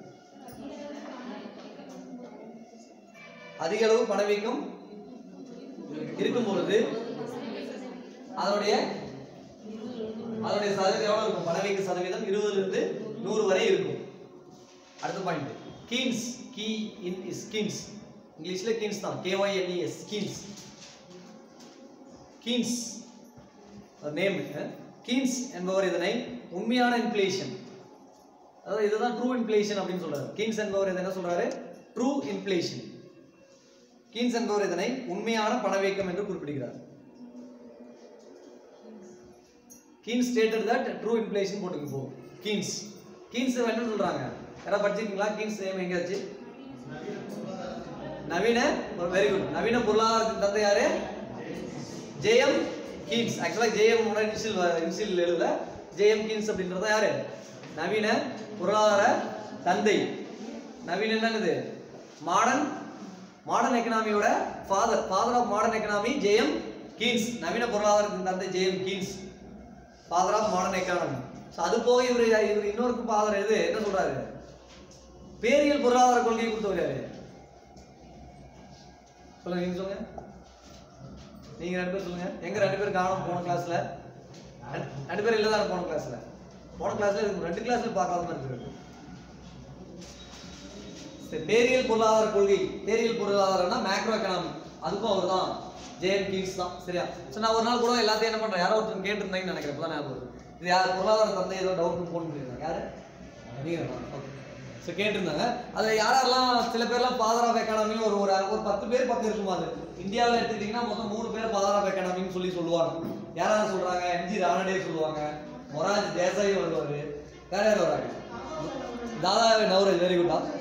அதிக அளவு பணவீக்கம் இருக்கும் பொழுது அதனுடைய அதனுடைய சதவீதம் எவ்வளவு இருக்கும் பணவீக்க சதவீதம் இருபதுல இருந்து நூறு வரை இருக்கும் அடுத்த point Keynes key in is Keynes இங்கிலீஷ்ல கீன்ஸ் தான் K Y N E S Keynes Keynes name Keynes என்பவர் இதனை உண்மையான இன்ஃப்ளேஷன் அதாவது இதுதான் ட்ரூ இன்ஃப்ளேஷன் அப்படின்னு சொல்றாரு கீன்ஸ் என்பவர் இதை என்ன சொல்றாரு ட்ரூ இன்ஃப்ளேஷன் கீன்ஸ் என்பவர் இதனை உண்மையான பணவீக்கம் என்று குறிப்பிடுகிறார் Keynes stated that true inflation போட்டுக்கு போகும் கீன்ஸ் கீன்ஸ் என்ன சொல்றாங்க யாராவது படிச்சிருக்கீங்களா கீன்ஸ் நேம் எங்கேயாச்சு நவீன வெரி குட் நவீன பொருளாதாரத்தின் தந்தை யாரு ஜேஎம் கீன்ஸ் ஆக்சுவலாக ஜேஎம் இனிஷியல் இனிஷியல் எழுதல ஜேஎம் கீன்ஸ் அப்படின்றது யாரு நவீன பொருளாதார தந்தை நவீன என்னது மாடர்ன் மாடர்ன் எக்கனாமியோட father father of modern economy J M Keynes நவீன பொருளாதாரத்தின் தந்தை J M Keynes father of modern economy so அது போக இவர் இவர் இன்னொரு ஃபாதர் எது என்ன சொல்றாரு பேரியல் பொருளாதார கொள்கையை கொடுத்தவர் யாரு சொல்லுங்க நீங்க சொல்லுங்க நீங்க ரெண்டு பேர் சொல்லுங்க எங்க ரெண்டு பேர் காணும் போன கிளாஸ்ல ரெண்டு பேர் இல்ல தானே போன கிளாஸ்ல போன கிளாஸ்ல இது ரெண்டு கிளாஸ்ல பார்க்காத மாதிரி இருக்கு சரி பேரியல் பொருளாதார கொள்கை பேரியல் பொருளாதாரம்னா மேக்ரோ எக்கனாமி அதுக்கும் அவர் தான் ஜேஎம் கிங்ஸ் தான் சரியா ஸோ நான் ஒரு நாள் கூட எல்லாத்தையும் என்ன பண்றேன் யாரோ ஒருத்தர் கேட்டிருந்தீங்கன்னு நினைக்கிறேன் இப்பதான் ஞாபகம் வருது. இது யார் பொருளாதார தந்தை ஏதோ டவுட் ஃபோன் பண்ணிருந்தாங்க யாரு நீங்க ஓகே ஸோ கேட்டிருந்தாங்க அதில் யாரெல்லாம் சில பேர்லாம் ஃபாதர் ஆஃப் எக்கானமின்னு ஒரு ஒரு ஒரு பத்து பேர் பக்கம் இருக்குமா அது இந்தியாவில் எடுத்துக்கிட்டிங்கன்னா மொத்தம் மூணு பேர் ஃபாதர் ஆஃப் எக்கானமின்னு சொல்லி சொல்லுவாங்க யாராவது சொல்றாங்க எம்ஜி ராணடே சொல்லுவாங்க மொராஜ் தேசாய் வருவார் வேற யார் வராங்க தாதா நவரேஜ் வெரி குட்டா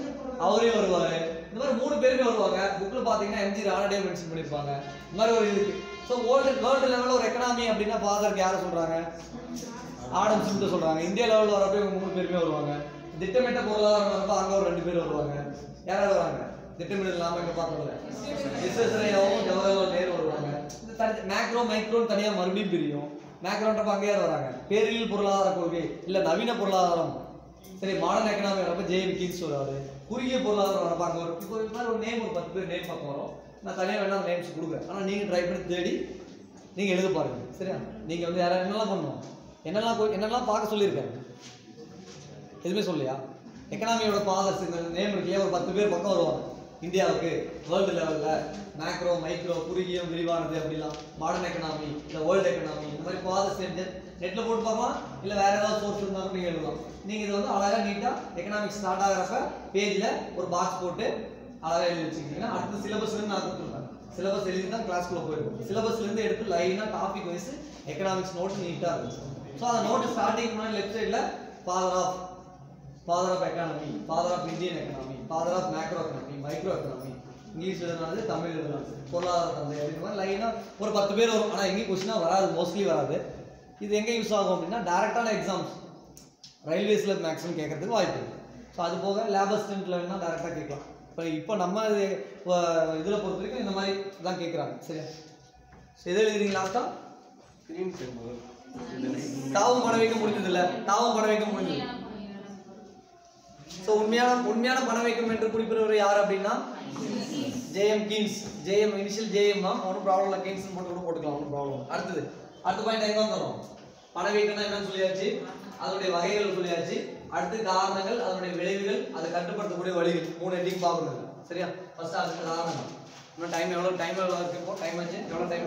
அவரே வருவாரு இந்த மாதிரி மூணு பேருமே வருவாங்க புக்ல பாத்தீங்கன்னா எம்ஜி ராணடே மென்ஷன் பண்ணிருப்பாங்க இந்த மாதிரி ஒரு இருக்கு ஸோ வேர்ல்டு வேர்ல்டு லெவலில் ஒரு எக்கனாமி அப்படின்னா ஃபாதருக்கு யாரை சொல்றாங்க ஆடம் ஸ்மித்தை சொல்றாங்க இந்தியா லெவலில் வரப்போ இவங்க மூணு பேருமே வருவாங்க திட்டமிட்ட பொருளாதாரம் வரப்போ அங்க ஒரு ரெண்டு பேர் வருவாங்க யாராவது வராங்க திட்டமிடல் இல்லாம இங்க பார்த்தோம்ல விஸ்வேஸ்வரையாவும் ஜவஹர்லால் நேரு வருவாங்க இந்த தனி மேக்ரோ மைக்ரோன்னு தனியா மறுபடியும் பிரியும் மேக்ரோன்றப்ப அங்கே யார் வராங்க பேரில் பொருளாதார கொள்கை இல்ல நவீன பொருளாதாரம் சரி மாடர்ன் எக்கனாமி வரப்ப ஜேஎம் கீன்ஸ் வருவாரு குறுகிய பொருளாதாரம் வரப்ப அங்க ஒரு இப்போ இது மாதிரி ஒரு நேம் ஒரு பத்து பேர் நேம் பக்கம் வரும் நான் தனியாக வேணா நேம்ஸ் கொடுக்குறேன் ஆனா நீங்க ட்ரை பண்ணி தேடி நீங்க எழுத பாருங்க சரியா நீங்க வந்து யாரா என்னெல்லாம் பண்ணணும் என்னெல்லாம் கொ- என்னெல்லாம் பார்க்க சொல்லியிருக்கேன் எதுவுமே சொல்லையா எக்கனாமியோட ஃபாதர்ஸ் இந்த நேம் இருக்கு ஒரு பத்து பேர் பக்கம் வருவாங்க இந்தியாவுக்கு வேர்ல்டு லெவலில் மேக்ரோ மைக்ரோ குறுகிய விரிவானது அப்படிலாம் மாடர்ன் எக்கனாமி இல்லை வேர்ல்டு எக்கனாமி இந்த மாதிரி ஃபாதர்ஸ் நெட்டில் போட்டு பார்க்கலாம் இல்லை வேற ஏதாவது சோர்ஸ் இருந்தாலும் நீங்கள் எழுதலாம் நீங்கள் இது வந்து அழகாக நீட்டாக எக்கனாமிக்ஸ் ஸ்டார்ட் ஆகிறப்ப பேஜில் ஒரு பாக்ஸ் போட்டு அழகாக எழுதி வச்சுக்கிட்டீங்கன்னா அடுத்த சிலபஸ்லேருந்து நான் கொடுத்துருப்பேன் சிலபஸ் எழுதி தான் கிளாஸ்க்குள்ளே போயிருக்கும் சிலபஸ்லேருந்து எடுத்து லைனாக டாபிக் வைஸ் எக்கனாமிக்ஸ் நோட்ஸ் நீட்டாக இருக்கும் ஸோ அந்த நோட்டு ஸ்டார்டிங் முன்னாடி லெஃப்ட் சைடில் father of father of economy father of Indian economy father of macro economy micro economy English எழுதுனாது தமிழ் எழுதுனாது பொருளாதார தந்தை அப்படின்ற மாதிரி லைனாக ஒரு பத்து பேர் வரும் ஆனால் எங்கேயும் கொஸ்டினாக வராது மோஸ்ட்லி வராது இது எங்கே யூஸ் ஆகும் அப்படின்னா டேரெக்டான எக்ஸாம்ஸ் ரயில்வேஸில் மேக்ஸிமம் கேட்கறதுக்கு வாய்ப்பு இருக்கு ஸோ அது போக லேப் அசிஸ்டன்ட்ல வேணால் டேரெக்டாக கேட்கலாம் இப்போ இப்போ நம்ம இது இதில் பொறுத்த வரைக்கும் இந்த மாதிரி தான் கேட்குறாங்க சரியா ஸோ எதை எழுதுறீங்க லாஸ்ட்டாக கிரீம் டெம்பிள் தாவும் பணம் வைக்க முடிஞ்சது இல்லை தாவும் பணம் வைக்க முடிஞ்சது ஸோ உண்மையான உண்மையான பணம் வைக்கும் என்று குறிப்பிடுவர் யார் அப்படின்னா J M Keynes J M initial J M தான் ஒன்றும் ப்ராப்ளம் இல்லை கீன்ஸ் போட்டு கூட போட்டுக்கலாம் ஒன்றும் ப்ராப்ளம் இல்லை. அடுத்தது அடுத்த பாயிண்ட் எங்க வந்துடும் பணம் வைக்கணும் என்னன்னு சொல்லியாச்சு அதனுடைய வகைகள் சொல்லியாச்சு அடுத்து காரணங்கள் அதனுடைய விளைவுகள் அதை கட்டுப்படுத்தக்கூடிய வழிகள் மூணு ஹெட்டிங் பார்க்கணும் சரியா ஃபர்ஸ்ட் அதுக்கு காரணங்கள் இன்னும் டைம் எவ்வளோ டைம் எவ்வளோ இருக்கு இப்போ டைம் ஆச்சு எவ்வளோ டைம்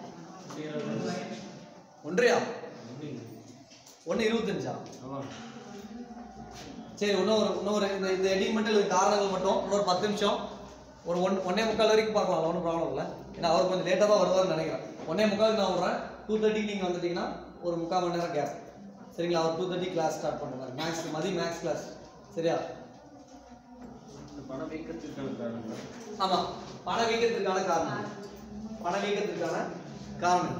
ஒன்றையா ஒன்று இருபத்தஞ்சா ஆமாம் சரி இன்னொரு இன்னொரு இந்த இந்த எடிங் மட்டும் இதுக்கு காரணங்கள் மட்டும் இன்னொரு பத்து நிமிஷம் ஒரு ஒன் ஒன்னே முக்கால் வரைக்கும் பார்க்கலாம் ஒன்றும் ப்ராப்ளம் இல்லை ஏன்னா அவர் கொஞ்சம் லேட்டாக தான் வருவார்னு நினைக்கிறேன் ஒன்னே முக்காலுக்கு நான் விட்றேன் டூ தேர்ட்டிக்கு நீங்கள் வந்துட்டீங்கன்னா ஒரு முக்கால் மணி நேரம் கேப் சரிங்களா அவர் டூ தேர்ட்டி கிளாஸ் ஸ்டார்ட் பண்ணுறாரு மேக்ஸ் மதியம் மேக்ஸ் கிளாஸ் சரியா இந்த பணம் வைக்கிறதுக்கான காரணங்கள் ஆமாம் பண வீக்கத்திற்கான காரணம் பண வீக்கத்திற்கான காரணம்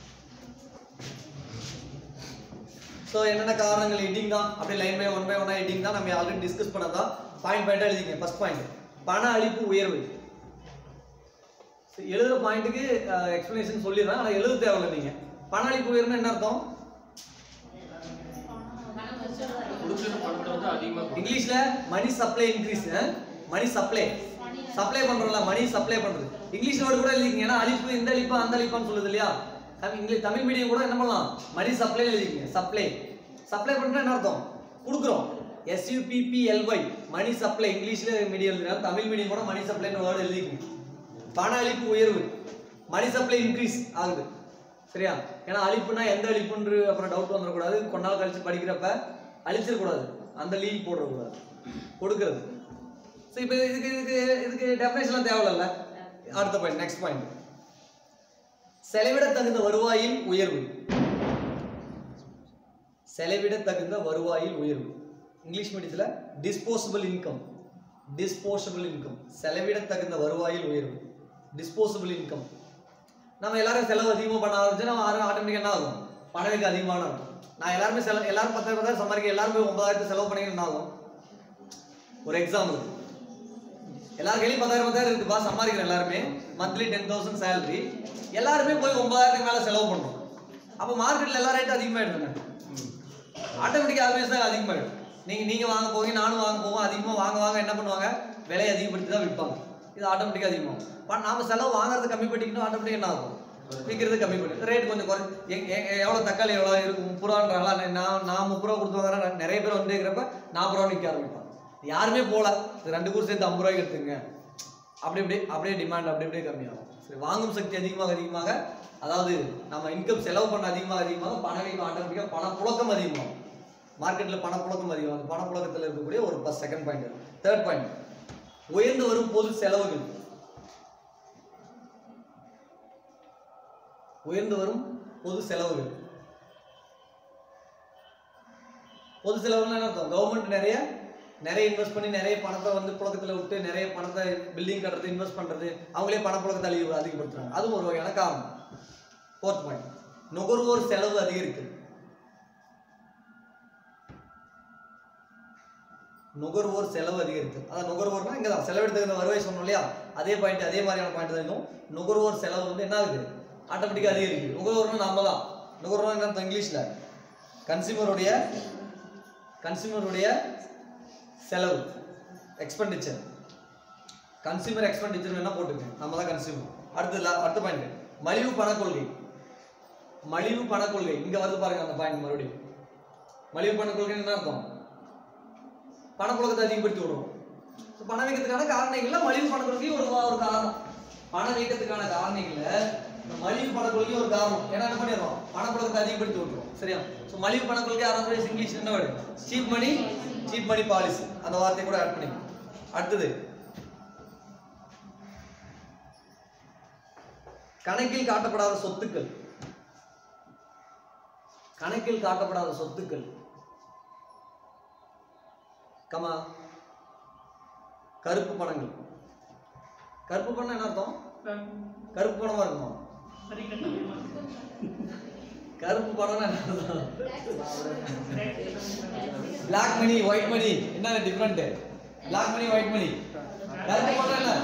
ஸோ என்னென்ன காரணங்கள் எடிங் தான் அப்படியே லைன் பை ஒன் பை ஒன்னா எடிங் தான் நம்ம ஆல்ரெடி டிஸ்கஸ் பண்ணதான் பாயிண்ட் பாயிண்டாக எழுதிங்க ஃபர்ஸ்ட் பாயிண்ட் பண அளிப்பு உயர்வு So, எழுதுற பாயிண்ட்டுக்கு எக்ஸ்பிளனேஷன் சொல்லிடுறேன் ஆனால் எழுத தேவையில்லை நீங்கள் பண அளிப்பு உயர்வுன்னு என்ன அர்த்தம் கொடுக்குற பணத்தை வந்து அதிகமாக இங்கிலீஷ்ல money supply increase money supply supply பண்றோம்ல மணி சப்ளை பண்றது இங்கிலீஷ் வேர்டு கூட எழுதிங்க ஏன்னா அழிப்பு இந்த அழிப்பு அந்த அழிப்பான்னு சொல்லுது இல்லையா தமிழ் இங்கிலீஷ் தமிழ் மீடியம் கூட என்ன பண்ணலாம் மணி சப்ளை எழுதிங்க சப்ளை சப்ளை பண்றது என்ன அர்த்தம் கொடுக்குறோம் எஸ்யூபிபிஎல்ஒய் மணி சப்ளை இங்கிலீஷ்ல மீடியம் எழுதினா தமிழ் மீடியம் கூட மணி சப்ளைன்ற வேர்டு எழுதிக்கங்க பண அளிப்பு உயர்வு மணி சப்ளை இன்க்ரீஸ் ஆகுது சரியா ஏன்னா அழிப்புனா எந்த அழிப்புன்று அப்புறம் டவுட் வந்துடக்கூடாது கொஞ்ச நாள் கழிச்சு படிக்கிறப்ப அழிச்சிடக்கூடாது அந்த லீவ் போடக்கூடாது கொடுக்கறது ஸோ இப்போ இதுக்கு இதுக்கு இதுக்கு டெஃபினேஷன்லாம் தேவையில்ல அடுத்த பாயிண்ட் நெக்ஸ்ட் பாயிண்ட் செலவிட தகுந்த வருவாயில் உயர்வு செலவிட தகுந்த வருவாயில் உயர்வு இங்கிலீஷ் மீடியத்தில் டிஸ்போசபிள் இன்கம் டிஸ்போசபிள் இன்கம் செலவிட தகுந்த வருவாயில் உயர்வு டிஸ்போசபிள் இன்கம் நம்ம எல்லாரும் செலவு அதிகமாக பண்ண ஆரம்பிச்சு நம்ம ஆட்டோமேட்டிக்காக என்ன ஆகும் பணவீக்கம் அதிகமான இருக்கும் நான் எல்லாருமே செலவு எல்லாரும் பத்தாயிரம் பத்தாயிரம் சம்பாதிக்க எல்லாரும் போய் ஒன்பதாயிரத்து செலவு பண்ணீங்கன்னா என்ன ஆகும் ஒரு எக்ஸாம்பிள் எல்லார் கையிலையும் பத்தாயிரம் பத்தாயிரம் இருக்குப்பா சம்பாதிக்கிற எல்லாருமே மந்த்லி டென் தௌசண்ட் சேலரி எல்லாருமே போய் ஒன்பதாயிரத்துக்கு மேலே செலவு பண்ணணும் அப்போ மார்க்கெட்டில் எல்லா ரேட்டும் அதிகமாகிடுதுங்க ஆட்டோமேட்டிக்காக ஆல்வேஸ் தான் அதிகமாகிடும் நீங்கள் நீங்கள் வாங்க போவீங்க நானும் வாங்க போவோம் அதிகமாக வாங்க வாங்க என்ன பண்ணுவாங்க விலையை அதிகப்படுத்தி தான் விற்பாங்க இது ஆட்டோமேட்டிக்காக அதிகமாகும் பட் நாம செலவு வாங்குறது கம்மி பண்ணிக்கணும் ஆட்டோமேட்டிக்காக என்ன ஆகும் விற்கிறது கம்மி பண்ணி ரேட் கொஞ்சம் குறை எ- எ- எ- எவ்வளோ தக்காளி எவ்வளோ இருக்கு முப்பது ரூபான்றாங்களா நான் நான் முப்பது ரூபா கொடுத்து வாங்குறேன் நிறைய பேர் வந்து இருக்கிறப்ப நாற்பது ரூபா விற்க ஆரம்பிப்பாங்க யாருமே போகல இது ரெண்டு கூறு சேர்த்து ஐம்பது ரூபாய்க்கு எடுத்துங்க அப்படி இப்படி அப்படியே டிமாண்ட் அப்படி அப்படியே கம்மியாகும் சரி வாங்கும் சக்தி அதிகமாக அதிகமாக அதாவது நம்ம இன்கம் செலவு பண்ண அதிகமாக அதிகமாக பணவீக்கம் ஆட்டோமேட்டிக்காக பணப்புழக்கம் அதிகமாகும் மார்க்கெட்டில் பணப்புழக்கம் அதிகமாகும் பணப்புழக்கத்தில் இருக்கக்கூடிய ஒரு first second point third point உயர்ந்து வரும் பொது செலவுகள் உயர்ந்து வரும் பொது செலவுகள் பொது செலவுன்னா என்ன அர்த்தம் கவர்மெண்ட் நிறைய நிறைய இன்வெஸ்ட் பண்ணி நிறைய பணத்தை வந்து புழக்கத்தில் விட்டு நிறைய பணத்தை பில்டிங் கட்டுறது இன்வெஸ்ட் பண்ணுறது அவங்களே பணப்புழக்கத்தை அதிக அதிகப்படுத்துறாங்க அதுவும் ஒரு வகையான காரணம் ஃபோர்த் பாயிண்ட் நுகர்வோர் செலவு அதிகரிக்குது நுகர்வோர் செலவு அதிகரிக்குது அதான் நுகர்வோர்னா இங்கே தான் செலவெடுத்துக்கிற வருவாய் சொன்னோம் இல்லையா அதே பாயிண்ட் அதே மாதிரியான பாயிண்ட் தான் இருக்கும் நுகர்வோர் செலவு வந்து என்ன ஆகுது ஆட்டோமேட்டிக்காக அதிகரிக்குது நுகர்வோர்னா நம்ம தான் நுகர்வோர்னா என்ன இங்கிலீஷில் கன்சியூமருடைய கன்சியூமருடைய செலவு எக்ஸ்பெண்டிச்சர் கன்சியூமர் எக்ஸ்பெண்டிச்சர் என்ன போட்டுக்கேன் நம்ம தான் கன்சியூமர் அடுத்து la- அடுத்த பாயிண்ட் மலிவு பணக் கொள்கை மலிவு பணக் கொள்கை இங்க வருது பாருங்க அந்த பாயிண்ட் மறுபடியும் மலிவு பணக் கொள்கை என்ன அர்த்தம் பணப்புழக்கத்தை அதிகப்படுத்தி விடுவோம் So, பணம் வைக்கிறதுக்கான காரணங்கள்ல மலிவு பணக் கொள்கை ஒரு ஒரு காரணம் பணம் வைக்கிறதுக்கான காரணங்கள்ல இந்த மலிவு பணக் கொள்கை ஒரு காரணம் ஏன்னா என்ன பண்ணிடுறோம் பணப்புழக்கத்தை அதிகப்படுத்தி விட்டுரும் சரியா ஸோ மலிவு பணக் கொள்கை ஆரம்பிச்சு இங்கிலீஷ் என்ன word cheap money cheap money policy அந்த வார்த்தையை கூட ஆட் பண்ணிக்கலாம் அடுத்தது கணக்கில் காட்டப்படாத சொத்துக்கள் கணக்கில் காட்டப்படாத சொத்துக்கள் கமா கருப்பு பணங்கள் கருப்பு பணம் என்ன அர்த்தம் கருப்பு பணமா இருக்குமா கருப்பு பணம்னா என்ன அர்த்தம் பிளாக் மணி ஒயிட் மணி என்ன different black money white money கருப்பு பணம் என்ன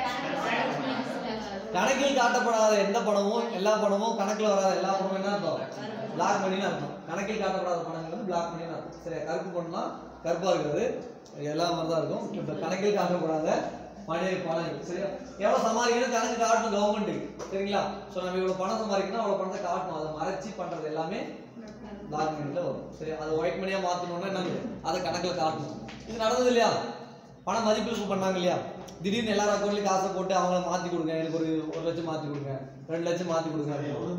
கணக்கில் காட்டப்படாத எந்த பணமும் எல்லா பணமும் கணக்கில் வராத எல்லா பணமும் என்ன அர்த்தம் பிளாக் மணின்னு அர்த்தம் கணக்கில் காட்டப்படாத பணங்கள் வந்து பிளாக் மணின்னு அர்த்தம் சரி கருப்பு பணம்னா கருப்பா இருக்கிறது எல்லா மாதிரி தான் இருக்கும் இப்போ கணக்கில் காட்டப்படாத மணி பணம் சரியா எவ்வளோ சம்பாதிக்கணும் கணக்கு காட்டணும் கவர்மெண்ட்டுக்கு சரிங்களா ஸோ நம்ம இவ்வளோ பணம் சம்பாதிக்கணும் அவ்வளோ பணத்தை காட்டணும் அதை மறைச்சி பண்ணுறது எல்லாமே பிளாக் மணியில் வரும் சரி அதை ஒயிட் மணியாக மாற்றணும்னா என்னது அதை கணக்கில் காட்டணும் இது நடந்தது இல்லையா பணம் மதிப்பீடு பண்ணாங்க இல்லையா திடீர்னு எல்லாரும் அக்கௌண்ட்லயும் காசை போட்டு அவங்கள மாத்தி கொடுங்க எனக்கு ஒரு ஒரு லட்சம் மாத்தி கொடுங்க ரெண்டு லட்சம் மாத்தி கொடுங்க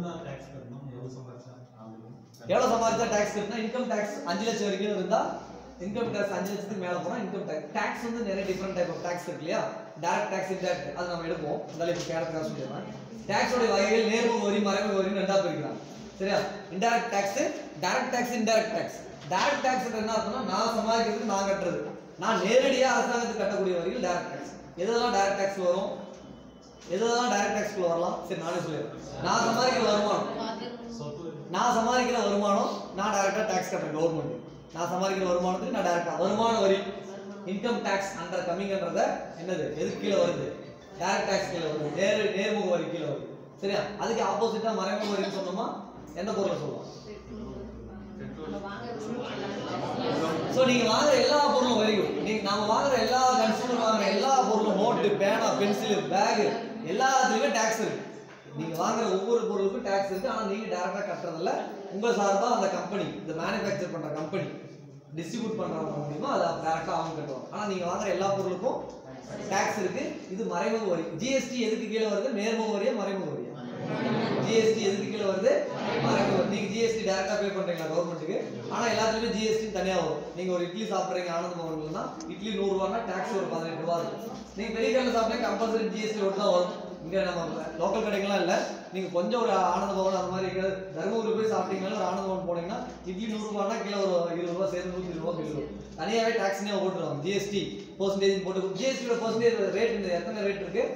எவ்வளவு சம்பாதிச்சா டாக்ஸ் கட்டினா இன்கம் டாக்ஸ் அஞ்சு லட்சம் வரைக்கும் இருந்தா இன்கம் டாக்ஸ் அஞ்சு லட்சத்துக்கு மேல போனா இன்கம் டாக்ஸ் டாக்ஸ் வந்து நிறைய டிஃப்ரெண்ட் டைப் ஆஃப் டாக்ஸ் இருக்கு இல்லையா டைரக்ட் டாக்ஸ் இன்டைரக்ட் அது நம்ம எடுப்போம் இருந்தாலும் இப்போ கேரக்டர் சொல்லிடுறேன் டாக்ஸோட வகைகள் நேர்முக வரி மறைமுக வரி ரெண்டா பிரிக்கிறாங்க சரியா indirect tax direct tax indirect tax direct tax என்ன அர்த்தம்னா நான் சம்பாதிக்கிறதுக்கு நான் கட்டுறது நான் நேரடியா அரசாங்கத்துக்கு கட்டக்கூடிய வரிகள் டைரக்ட் டாக்ஸ் எதெல்லாம் டைரக்ட் டாக்ஸ் வரும் எதெல்லாம் டைரக்ட் டாக்ஸ்க்குள்ள வரலாம் சரி நானே சொல்லிடுறேன் நான் சம்பாதிக்கிற வருமானம் நான் சம்பாதிக்கிற வருமானம் நான் டைரக்டா டாக்ஸ் கட்டுறேன் கவர்மெண்ட் நான் சம்பாதிக்கிற வருமானத்துக்கு நான் டைரக்டா வருமான வரி இன்கம் டாக்ஸ் அண்டர் கம்மிங்கன்றத என்னது எதுக்கு கீழே வருது டைரக்ட் டாக்ஸ் கீழே வருது நேர் நேர்முக வரி கீழே வருது சரியா அதுக்கு ஆப்போசிட்டா மறைமுக வரின்னு சொன்னோமா எந்த பொருளை சொல்லுவோம் ஸோ நீங்க வாங்குற எல்லா பொருளும் வரைக்கும் நீங்க நாம வாங்குற எல்லா கன்சூமர் வாங்குற எல்லா பொருளும் நோட்டு பேனா பென்சில் பேக் எல்லாத்துலயுமே டாக்ஸ் இருக்கு நீங்க வாங்குற ஒவ்வொரு பொருளுக்கும் டாக்ஸ் இருக்கு ஆனா நீங்க டைரக்டா கட்டுறதில்ல உங்க சார்பா அந்த கம்பெனி இந்த மேனுஃபேக்சர் பண்ற கம்பெனி டிஸ்ட்ரிபியூட் பண்றவங்க மூலியமா அதை டைரக்டா அவங்க கட்டுவாங்க ஆனா நீங்க வாங்குற எல்லா பொருளுக்கும் டாக்ஸ் இருக்கு இது மறைமுக வரி ஜிஎஸ்டி எதுக்கு கீழே வருது நேர்முக வரியா மறைமுக வரியா ஜிஎஸ்டி எதுக்கு கீழே வருது மறைமுக வரி. நீங்க ஜிஎஸ்டி டைரக்டா பே பண்றீங்களா கவர்மெண்ட்டுக்கு ஆனா எல்லாத்துலயுமே ஜிஎஸ்டி தனியா வரும் நீங்க ஒரு இட்லி சாப்பிடுறீங்க ஆனந்த பவன்லனா இட்லி நூறு ரூபாய்னா டாக்ஸ் ஒரு பதினெட்டு ரூபா இருக்கும் நீங்க பெரிய கடையில் சாப்பிட்டா கம்பல்சரி ஜிஎஸ்டி ஓட்டு தான் வரும் இங்க நம்ம லோக்கல் கடைகள்லாம் இல்ல நீங்க கொஞ்சம் ஒரு ஆனந்த பவன் அந்த மாதிரி எங்கேயாவது தருமபுரி போய் சாப்பிட்டீங்கன்னா ஒரு ஆனந்த பவன் போனீங்கன்னா இட்லி நூறு ரூபாய்னா கீழே ஒரு இருபது ரூபா சேர்ந்து நூற்றி ரூபா பில் வரும் தனியாவே டாக்ஸ்னே போட்டுருவாங்க ஜிஎஸ்டி பர்சன்டேஜ் போட்டு ஜிஎஸ்டியோட பர்சன்டேஜ் ரேட் இந்த எத்தனை ரேட் இருக்கு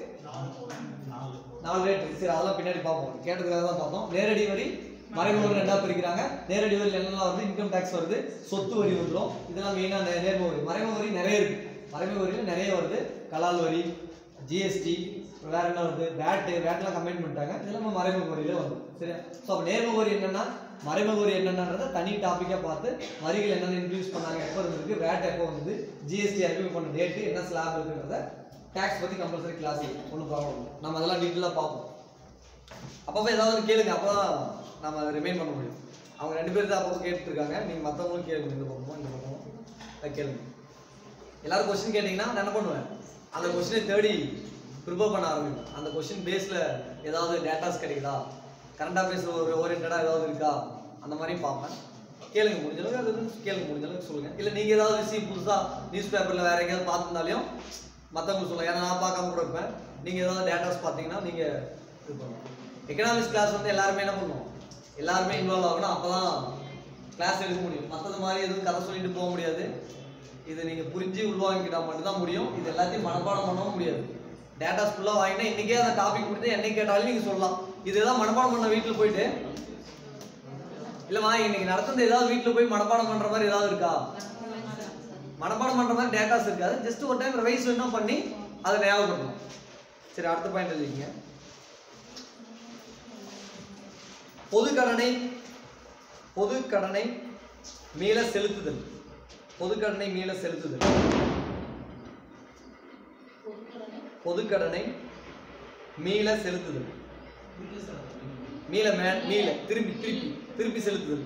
நாலு ரேட் இருக்கு சரி அதெல்லாம் பின்னாடி பார்ப்போம் கேட்டதுக்காக தான் பார்த்தோம் நேரடி வரி மறைமுக வரி ரெண்டா பிரிக்கிறாங்க நேரடி வரி என்னெல்லாம் வருது இன்கம் டாக்ஸ் வருது சொத்து வரி வந்துடும் இதெல்லாம் மெயினாக நேர்முக வரி மறைமுக வரி நிறைய இருக்கு மறைமுக வரியில் நிறைய வருது கலால் வரி ஜிஎஸ்டி வேற என்ன வருது வேட்டு வேட்லாம் கம்பைன் பண்ணிட்டாங்க இதெல்லாம் நம்ம மறைமுக வரியில வரும் சரியா ஸோ அப்போ நேர்முக வரி என்னன்னா மறைமுக வரி என்னன்றத தனி டாப்பிக்காக பார்த்து வரிகள் என்னென்ன இன்க்ரீஸ் பண்ணாங்க எப்போ இருந்திருக்கு வேட் எப்போ வந்தது ஜிஎஸ்டி அறிமுகம் பண்ண டேட்டு என்ன ஸ்லாப் இருக்குன்றத டேக்ஸ் பற்றி கம்பல்சரி கிளாஸ் ஒன்றும் ப்ராப்ளம் இல்லை நம்ம அதெல்லாம் டீட்டெயிலாக பார்ப்போம் அப்பப்போ ஏதாவது கேளுங்க அப்போ தான் நம்ம அதை ரிமைன் பண்ண முடியும் அவங்க ரெண்டு பேரும் தான் அப்பப்போ கேட்டுட்டு இருக்காங்க நீங்கள் மற்றவங்களும் கேளுங்க இந்த பக்கமும் இந்த பக்கமும் அதை கேளுங்க எல்லாரும் கொஸ்டின் கேட்டிங்கன்னா நான் என்ன பண்ணுவேன் அந்த கொஸ்டினை தேடி ப்ரிப்பேர் பண்ண ஆரம்பிப்பேன் அந்த கொஸ்டின் பேஸில் ஏதாவது டேட்டாஸ் கிடைக்குதா கரண்ட் அஃபேர்ஸ் ஒரு ஓரியன்டாக ஏதாவது இருக்கா அந்த மாதிரியும் பார்ப்பேன் கேளுங்க முடிஞ்ச அளவுக்கு அது வந்து கேளுங்க முடிஞ்ச அளவுக்கு சொல்லுங்கள் இல்லை நீங்கள் ஏதாவது விஷயம் புதுசாக நியூஸ் பேப்பரில் வேறு எங்கேயாவது பார்த்துருந்தாலையும் மற்றவங்களுக்கு சொல்லுங்கள் ஏன்னா நான் பார்க்காம கூட இருப்பேன் நீங்கள் ஏதாவது டேட்டாஸ் பார்த்தீங்கன்னா நீங்கள் இது பண்ணலாம் எக்கனாமிக்ஸ் கிளாஸ் வந்து எல்லாருமே என்ன பண்ணுவோம் எல்லாருமே இன்வால்வ் ஆகணும் அப்போ தான் கிளாஸ் எடுக்க முடியும் மற்றது மாதிரி எதுவும் கதை சொல்லிட்டு போக முடியாது இது நீங்க புரிஞ்சு உள்வாங்கிக்கிட்டா மட்டும்தான் முடியும் இது எல்லாத்தையும் மனப்பாடம் பண்ணவும் முடியாது டேட்டாஸ் ஃபுல்லாக வாங்கினா இன்னைக்கே அந்த டாபிக் கொடுத்து என்னை கேட்டாலும் நீங்க சொல்லலாம் இதுதான் மனப்பாடம் பண்ண வீட்டில் போயிட்டு இல்லைம்மா இன்னைக்கு நடத்துனது ஏதாவது வீட்டில் போய் மனப்பாடம் பண்ற மாதிரி ஏதாவது இருக்கா மனப்பாடம் பண்ற மாதிரி டேட்டாஸ் இருக்காது ஜஸ்ட் ஒரு டைம் ரிவைஸ் என்ன பண்ணி அதை ஞாபகப்படுத்தணும் சரி அடுத்த பாயிண்ட் எழுதிங்க பொது கடனை பொது கடனை மீள செலுத்துதல் பொது கடனை மீள செலுத்துதல் பொது கடனை மீள செலுத்துதல் மீள மே மீள திருப்பி திருப்பி திருப்பி செலுத்துதல்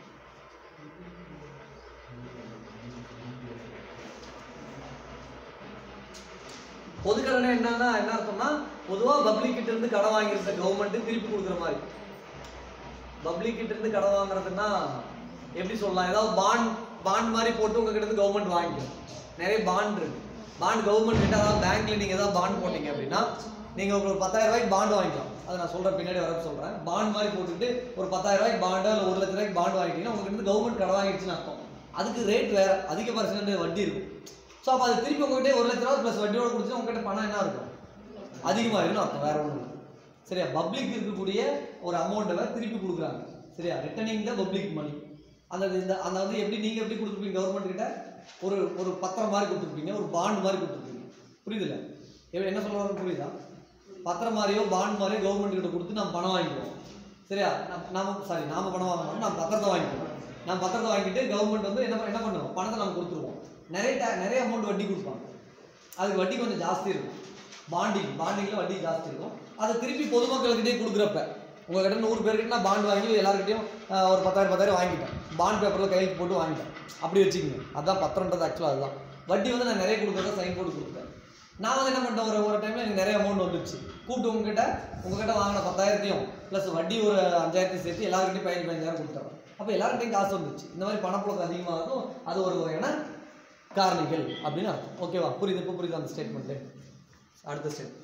பொது கடனை என்னன்னா என்ன அர்த்தம்னா பொதுவா பப்ளிக் கிட்ட இருந்து கடன் வாங்கியிருந்த கவர்மெண்ட் திருப்பி கொடுக்குற மாதிரி பப்ளிக் கிட்ட இருந்து கடன் வாங்குறதுன்னா எப்படி சொல்லலாம் ஏதாவது பாண்ட் பாண்ட் மாதிரி போட்டு உங்ககிட்ட இருந்து கவர்மெண்ட் வாங்கிக்கும் நிறைய பாண்ட் இருக்கு பாண்ட் கவர்மெண்ட் கிட்ட அதாவது பேங்க்ல நீங்க ஏதாவது பாண்ட் போட்டீங்க அப்படின்னா நீங்க ஒரு பத்தாயிரம் ரூபாய்க்கு பாண்ட் வாங்கிக்கலாம் அதை நான் சொல்றேன் பின்னாடி வர சொல்றேன் பாண்ட் மாதிரி போட்டுட்டு ஒரு பத்தாயிரம் ரூபாய்க்கு பாண்டோ இல்லை ஒரு லட்ச ரூபாய்க்கு பாண்ட் வாங்கிட்டீங்கன்னா உங்ககிட்ட இருந்து கவர்மெண்ட் கடன் வாங்கிடுச்சுன்னு அர்த்தம் அதுக்கு ரேட் வேற அதிக பர்சன்ட் வட்டி இருக்கும் ஸோ அப்போ அது திருப்பி உங்ககிட்ட ஒரு லட்ச ரூபா ப்ளஸ் வட்டியோட கொடுத்து உங்ககிட்ட பணம் என்ன இருக்கும் அதிகமாகிடும் அர்த்தம் வேற ஒன்றும் இல்லை சரியா பப்ளிக் இருக்கக்கூடிய ஒரு அமௌண்ட்டை திருப்பி கொடுக்குறாங்க சரியா ரிட்டர்னிங் த பப்ளிக் மணி அந்த இந்த அந்த வந்து எப்படி நீங்கள் எப்படி கொடுத்துருப்பீங்க கவர்மெண்ட் கிட்ட ஒரு ஒரு பத்திரம் மாதிரி கொடுத்துருப்பீங்க ஒரு பாண்ட் மாதிரி கொடுத்துருப்பீங்க புரியுதுல்ல எப்படி என்ன சொல்ல வரேன்னு புரியுதா பத்திரம் மாதிரியோ பாண்ட் மாதிரியோ கவர்மெண்ட் கிட்ட கொடுத்து நம்ம பணம் வாங்கிக்குவோம் சரியா நம்ம நாம சாரி நாம பணம் வாங்க மாட்டோம் நம்ம பத்திரத்தை வாங்கிக்குவோம் நம்ம பத்திரத்தை வாங்கிட்டு கவர்மெண்ட் வந்து என்ன ப- என்ன பண்ணுவோம் பணத்தை நம்ம கொடுத்துருவோம் நிறைய ta- நிறைய அமௌண்ட் வட்டி கொடுப்பாங்க அதுக்கு வட்டி கொஞ்சம் ஜாஸ்தி இருக்கும் பாண்டிங் பாண்டிங்கில் வட்டி ஜாஸ்தி இருக்கும் அதை திருப்பி பொதுமக்கள்கிட்டே கொடுக்குறப்ப உங்ககிட்ட நூறு பேர்கிட்ட நான் பாண்ட் வாங்கி எல்லாருக்கிட்டையும் ஆஹ், ஒரு பத்தாயிரம் பத்தாயிரம் வாங்கிட்டேன் பாண்ட் பேப்பரில் கையெழுத்து போட்டு வாங்கிட்டேன் அப்படி வச்சுக்கோங்க அதான் பத்திரன்றது ஆக்சுவலாக அதுதான் வட்டி வந்து நான் நிறைய கொடுக்குறத சைன் போட்டு கொடுத்தேன் நான் வந்து என்ன பண்ணிட்டேன் ஒரு ஒரு டைமில் எனக்கு நிறைய அமௌண்ட் வந்துச்சு கூப்பிட்டு உங்ககிட்ட உங்ககிட்ட வாங்கின பத்தாயிரத்தையும் ப்ளஸ் வட்டி ஒரு அஞ்சாயிரத்தையும் சேர்த்து எல்லாருக்கிட்டையும் பதினஞ்சு பதினஞ்சாயிரம் கொடுத்துறேன் அப்போ எல்லாருக்கிட்டையும் காசு வந்துச்சு இந்த மாதிரி பணப்புழக்கம் அதிகமாகும் அது ஒரு வகையான காரணிகள் அப்படின்னு அர்த்தம் ஓகேவா புரியுது இப்போ புரியுது அந்த ஸ்டேட்மெண்ட்டு அடுத்த ஸ்டேட்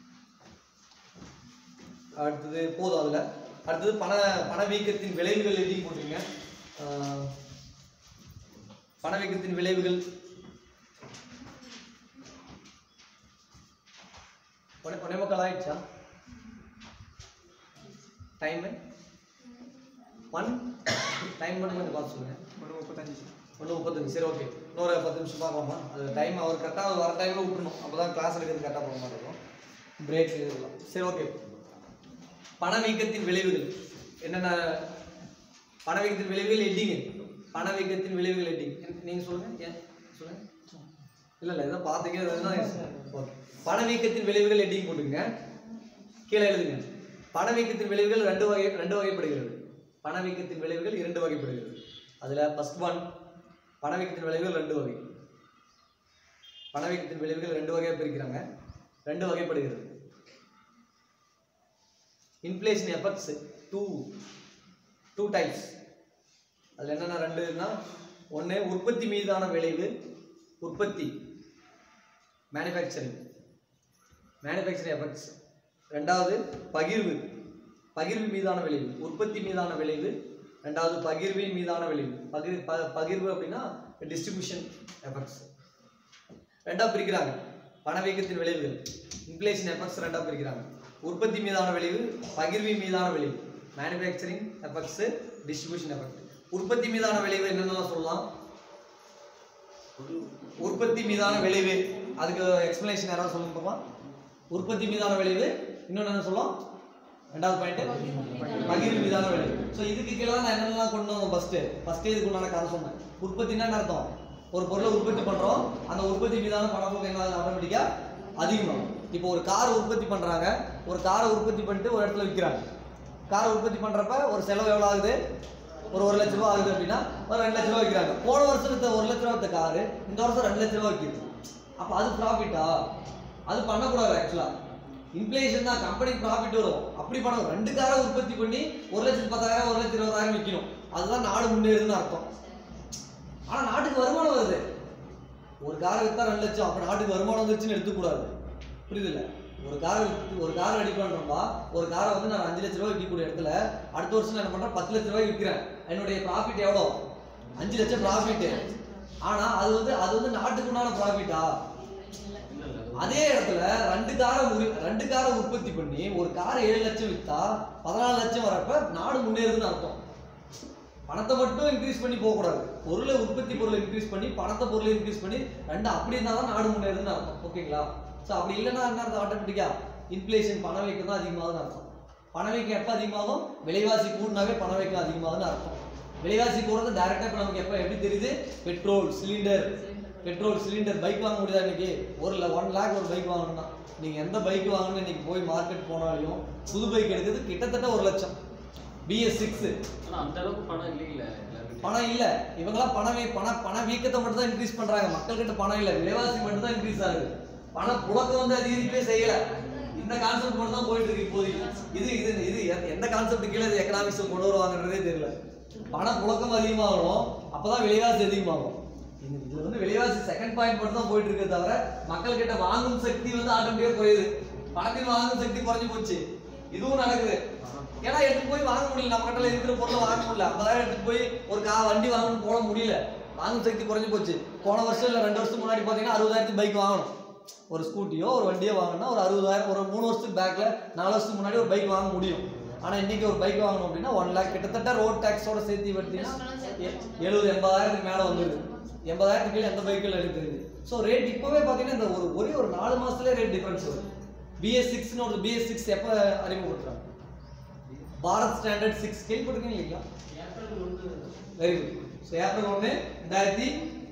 அடுத்தது போதும் அதில் அடுத்தது பண பணவீக்கத்தின் விளைவுகள் எழுதி போட்டுருங்க ஆஹ், பணவீக்கத்தின் விளைவுகள் ஒன்னே ஒன்னே முக்கால் ஆயிடுச்சா டைமு ஒன் டைம் மட்டும் கொஞ்சம் பார்த்து சொல்லுங்கள் ஒன்று முப்பத்தஞ்சு ஒன்று முப்பத்தஞ்சு சரி ஓகே இன்னொரு பத்து நிமிஷம் பார்க்கலாமா அது டைம் அவர் கரெக்டாக வர டைமில் விட்டுணும் அப்போ தான் கிளாஸ் எடுக்கிறது கரெக்டாக போக மாட்டேங்கும் பிரேக் இதெல்லாம் சரி ஓகே பணவீக்கத்தின் விளைவுகள் என்னென்ன பணவீக்கத்தின் விளைவுகள் எட்டிங்க பணவீக்கத்தின் விளைவுகள் எட்டிங் நீங்கள் சொல்லுங்கள் ஏன் சொல்லுங்கள் இல்லை இல்லை இதை பார்த்தீங்க அதுதான் ஓகே பணவீக்கத்தின் விளைவுகள் எட்டிங் போட்டுங்க கீழே எழுதுங்க பணவீக்கத்தின் விளைவுகள் ரெண்டு வகை ரெண்டு வகைப்படுகிறது பணவீக்கத்தின் விளைவுகள் இரண்டு வகைப்படுகிறது அதில் ஃபர்ஸ்ட் ஒன் பணவீக்கத்தின் விளைவுகள் ரெண்டு வகை பணவீக்கத்தின் விளைவுகள் ரெண்டு வகையாக பிரிக்கிறாங்க ரெண்டு வகைப்படுகிறது inflation effects two two types அதில் என்னென்ன ரெண்டுன்னா ஒன்று உற்பத்தி மீதான விளைவு உற்பத்தி மேனுஃபேக்சரிங் மேனுஃபேக்சரிங் எஃபெக்ட்ஸ் ரெண்டாவது பகிர்வு பகிர்வு மீதான விளைவு உற்பத்தி மீதான விளைவு ரெண்டாவது பகிர்வின் மீதான விளைவு பகிர் ப பகிர்வு அப்படின்னா டிஸ்ட்ரிபியூஷன் எஃபெக்ட்ஸ் ரெண்டா பிரிக்கிறாங்க பணவீக்கத்தின் விளைவுகள் இன்ஃப்ளேஷன் எஃபெக்ட்ஸ் ரெண்டா பிரிக்கிறாங்க உற்பத்தி மீதான விளைவு பகிர்வின் மீதான விளைவு மேனுஃபேக்சரிங் எஃபெக்ட்ஸ் டிஸ்ட்ரிபியூஷன் எஃபெக்ட் உற்பத்தி மீதான விளைவு என்னென்னலாம் சொல்லலாம் உற்பத்தி மீதான விளைவு அதுக்கு எக்ஸ்பிளனேஷன் யாராவது சொல்லுங்க பாப்பா உற்பத்தி மீதான விளைவு இன்னொன்று என்ன சொல்லலாம் ரெண்டாவது பாயிண்ட் பகிர்வு மீதான விளைவு ஸோ இதுக்கு கீழே தான் நான் என்னென்னலாம் கொண்டு வந்தோம் ஃபர்ஸ்ட் ஃபர்ஸ்டே இதுக்கு உண்டான கதை சொன்னேன் உற்பத்தின்னா என்ன அர்த்தம் ஒரு பொருளை உற்பத்தி பண்றோம் அந்த உற்பத்தி மீதான பணப்போக்கு என்ன ஆட்டோமேட்டிக்கா அதிகமாகும் இப்போ ஒரு கார் உற்பத்தி பண்றாங்க ஒரு காரை உற்பத்தி பண்ணிட்டு ஒரு இடத்துல விற்கிறாங்க காரை உற்பத்தி பண்றப்ப ஒரு செலவு எவ்வளவு ஆகுது ஒரு ஒரு லட்ச ரூபா ஆகுது அப்படின்னா ஒரு ரெண்டு லட்ச ரூபா விற்கிறாங்க போன வருஷம் வித்த ஒரு லட்ச ரூபா வித்த காரு இந்த வருஷம் ரெண்டு லட்ச ரூபா விற்கிது அப்போ அது ப்ராஃபிட்டா அது பண்ணக்கூடாது ஆக்சுவலா இன்ஃப்ளேஷன் தான் கம்பெனிக்கு ப்ராஃபிட் வரும் அப்படி பண்ணணும் ரெண்டு காரை உற்பத்தி பண்ணி ஒரு லட்சத்து பத்தாயிரம் ஒரு லட்சத்து இருபதாயிரம் விற்கணும் அதுதான் நாடு முன்னேறுதுன்னு அர்த்தம் ஆனா நாட்டுக்கு வருமானம் வருது ஒரு காரை வித்தா ரெண்டு லட்சம் அப்ப நாட்டுக்கு வருமானம் வந்துருச்சுன்னு எடுத்துக்கூடாது புரியுதுல்ல ஒரு காரை வித்து ஒரு காரை ரெடி பண்றோம்பா ஒரு காரை வந்து நான் அஞ்சு லட்ச ரூபாய் விற்கக்கூடிய இடத்துல அடுத்த வருஷம் நான் என்ன பண்றேன் பத்து லட்ச ரூபாய் விற்கிறேன் என்னுடைய ப்ராஃபிட் எவ்வளோ அஞ்சு லட்சம் ப்ராஃபிட் ஆனா அது வந்து அது வந்து நாட்டுக்கு உண்டான ப்ராஃபிட்டா இல்ல இல்ல அது அதே இடத்துல ரெண்டு காரை உரி ரெண்டு காரை உற்பத்தி பண்ணி ஒரு காரை ஏழு லட்சம் வித்தா பதினாலு லட்சம் வரப்ப நாடு முன்னேறுதுன்னு அர்த்தம் பணத்தை மட்டும் இன்க்ரீஸ் பண்ணி போகக்கூடாது பொருளை உற்பத்தி பொருளை இன்க்ரீஸ் பண்ணி பணத்தை பொருளை இன்க்ரீஸ் பண்ணி ரெண்டு அப்படி இருந்தால் தான் நாடு முன்னேறுதுன்னு அர்த்தம் ஓகேங்களா ஸோ அப்படி இல்லைன்னா என்ன அர்த்தம் ஆட்டோமேட்டிக்கா இன்ஃப்ளேஷன் பணவீக்கம் தான் அதிகமாகுதுன்னு அர்த்தம் பணவீக்கம் எப்போ அதிகமாகும் விலைவாசி கூடினாவே பணவீக்கம் அதிகமாகுதுன்னு அர்த்தம் விலைவாசி கூடுறது டேரெக்டாக இப்போ நமக்கு எப்போ எப்படி தெரியுது petrol cylinder petrol cylinder bike வாங்க முடியுதா இன்னைக்கு ஒரு ஒன் லேக் ஒரு பைக் வாங்கணும்னா நீங்கள் எந்த பைக் வாங்கணும்னு இன்னைக்கு போய் மார்க்கெட் போனாலையும் புது பைக் எடுக்கிறது கிட்டத்தட்ட ஒரு லட்சம் பிஎஸ் சிக்ஸு ஆனா அந்த அளவுக்கு பணம் இல்லைங்களே எல்லாருக்கிட்டையும். பணம் இல்ல இவங்கெல்லாம் பணம் வீ- பண பண வீக்கத்தை மட்டும் தான் இன்க்ரீஸ் பண்றாங்க மக்கள் கிட்ட பணம் இல்ல விலைவாசி மட்டும் தான் இன்க்ரீஸ் ஆகுது பண புழக்கம் வந்து அதிகரிக்கவே செய்யல இந்த கான்செப்ட் மட்டும் தான் போயிட்டு இருக்கு இப்போதைக்கு இது இது இது எ- எந்த கான்செப்ட் கீழே இது எக்கனாமிக்ஸ் கொண்டு வருவாங்கன்றதே தெரியல பண புழக்கம் அதிகமாகணும் அப்பதான் விலைவாசி அதிகமாகும் இது இதுல வந்து விலைவாசி செகண்ட் பாயிண்ட் மட்டும் தான் போயிட்டு இருக்கே தவிர மக்கள் கிட்ட வாங்கும் சக்தி வந்து ஆட்டோமேட்டிக்கா குறையுது பணத்தின் வாங்கும் சக்தி குறைஞ்சு போச்சு இதுவும் நடக்குது ஏன்னா எடுத்து போய் வாங்க முடியல நம்ம கட்டில இருக்கிற பொருளை வாங்க முடியல அப்பதான் எடுத்து போய் ஒரு கா வண்டி வாங்கணும் போட முடியல வாங்கும் சக்தி குறைஞ்சு போச்சு போன வருஷம் இல்லை ரெண்டு வருஷத்துக்கு முன்னாடி பார்த்தீங்கன்னா அறுபதாயிரத்துக்கு பைக் வாங்கணும் ஒரு ஸ்கூட்டியோ ஒரு வண்டியோ வாங்கினா ஒரு அறுபதாயிரம் ஒரு மூணு வருஷத்துக்கு பேக்ல நாலு வருஷத்துக்கு முன்னாடி ஒரு பைக் வாங்க முடியும் ஆனா இன்னைக்கு ஒரு பைக் வாங்கணும் அப்படின்னா ஒன் லேக் கிட்டத்தட்ட ரோட் டேக்ஸோட சேர்த்து பார்த்தீங்கன்னா எ- எழுபது எண்பதாயிரத்துக்கு மேல வந்துருது எண்பதாயிரத்துக்கு கீழே எந்த பைக்கில் எடுக்கிறது ஸோ ரேட் இப்போவே பார்த்தீங்கன்னா இந்த ஒரு ஒரே ஒரு நாலு மாசத்துலயே ரேட் டிஃபரன்ஸ் வருது பிஎஸ் சிக்ஸ்னு ஒரு பிஎஸ் சிக்ஸ் எப்போ அறிமுகப்படுத்துறாங்க பாரத் ஸ்டாண்டர்ட் சிக்ஸ் கேள்விப்பட்டிருக்கீங்க இல்லைங்களா வெரி குட் ஸோ ஏப்ரல் ஒன்று ரெண்டாயிரத்தி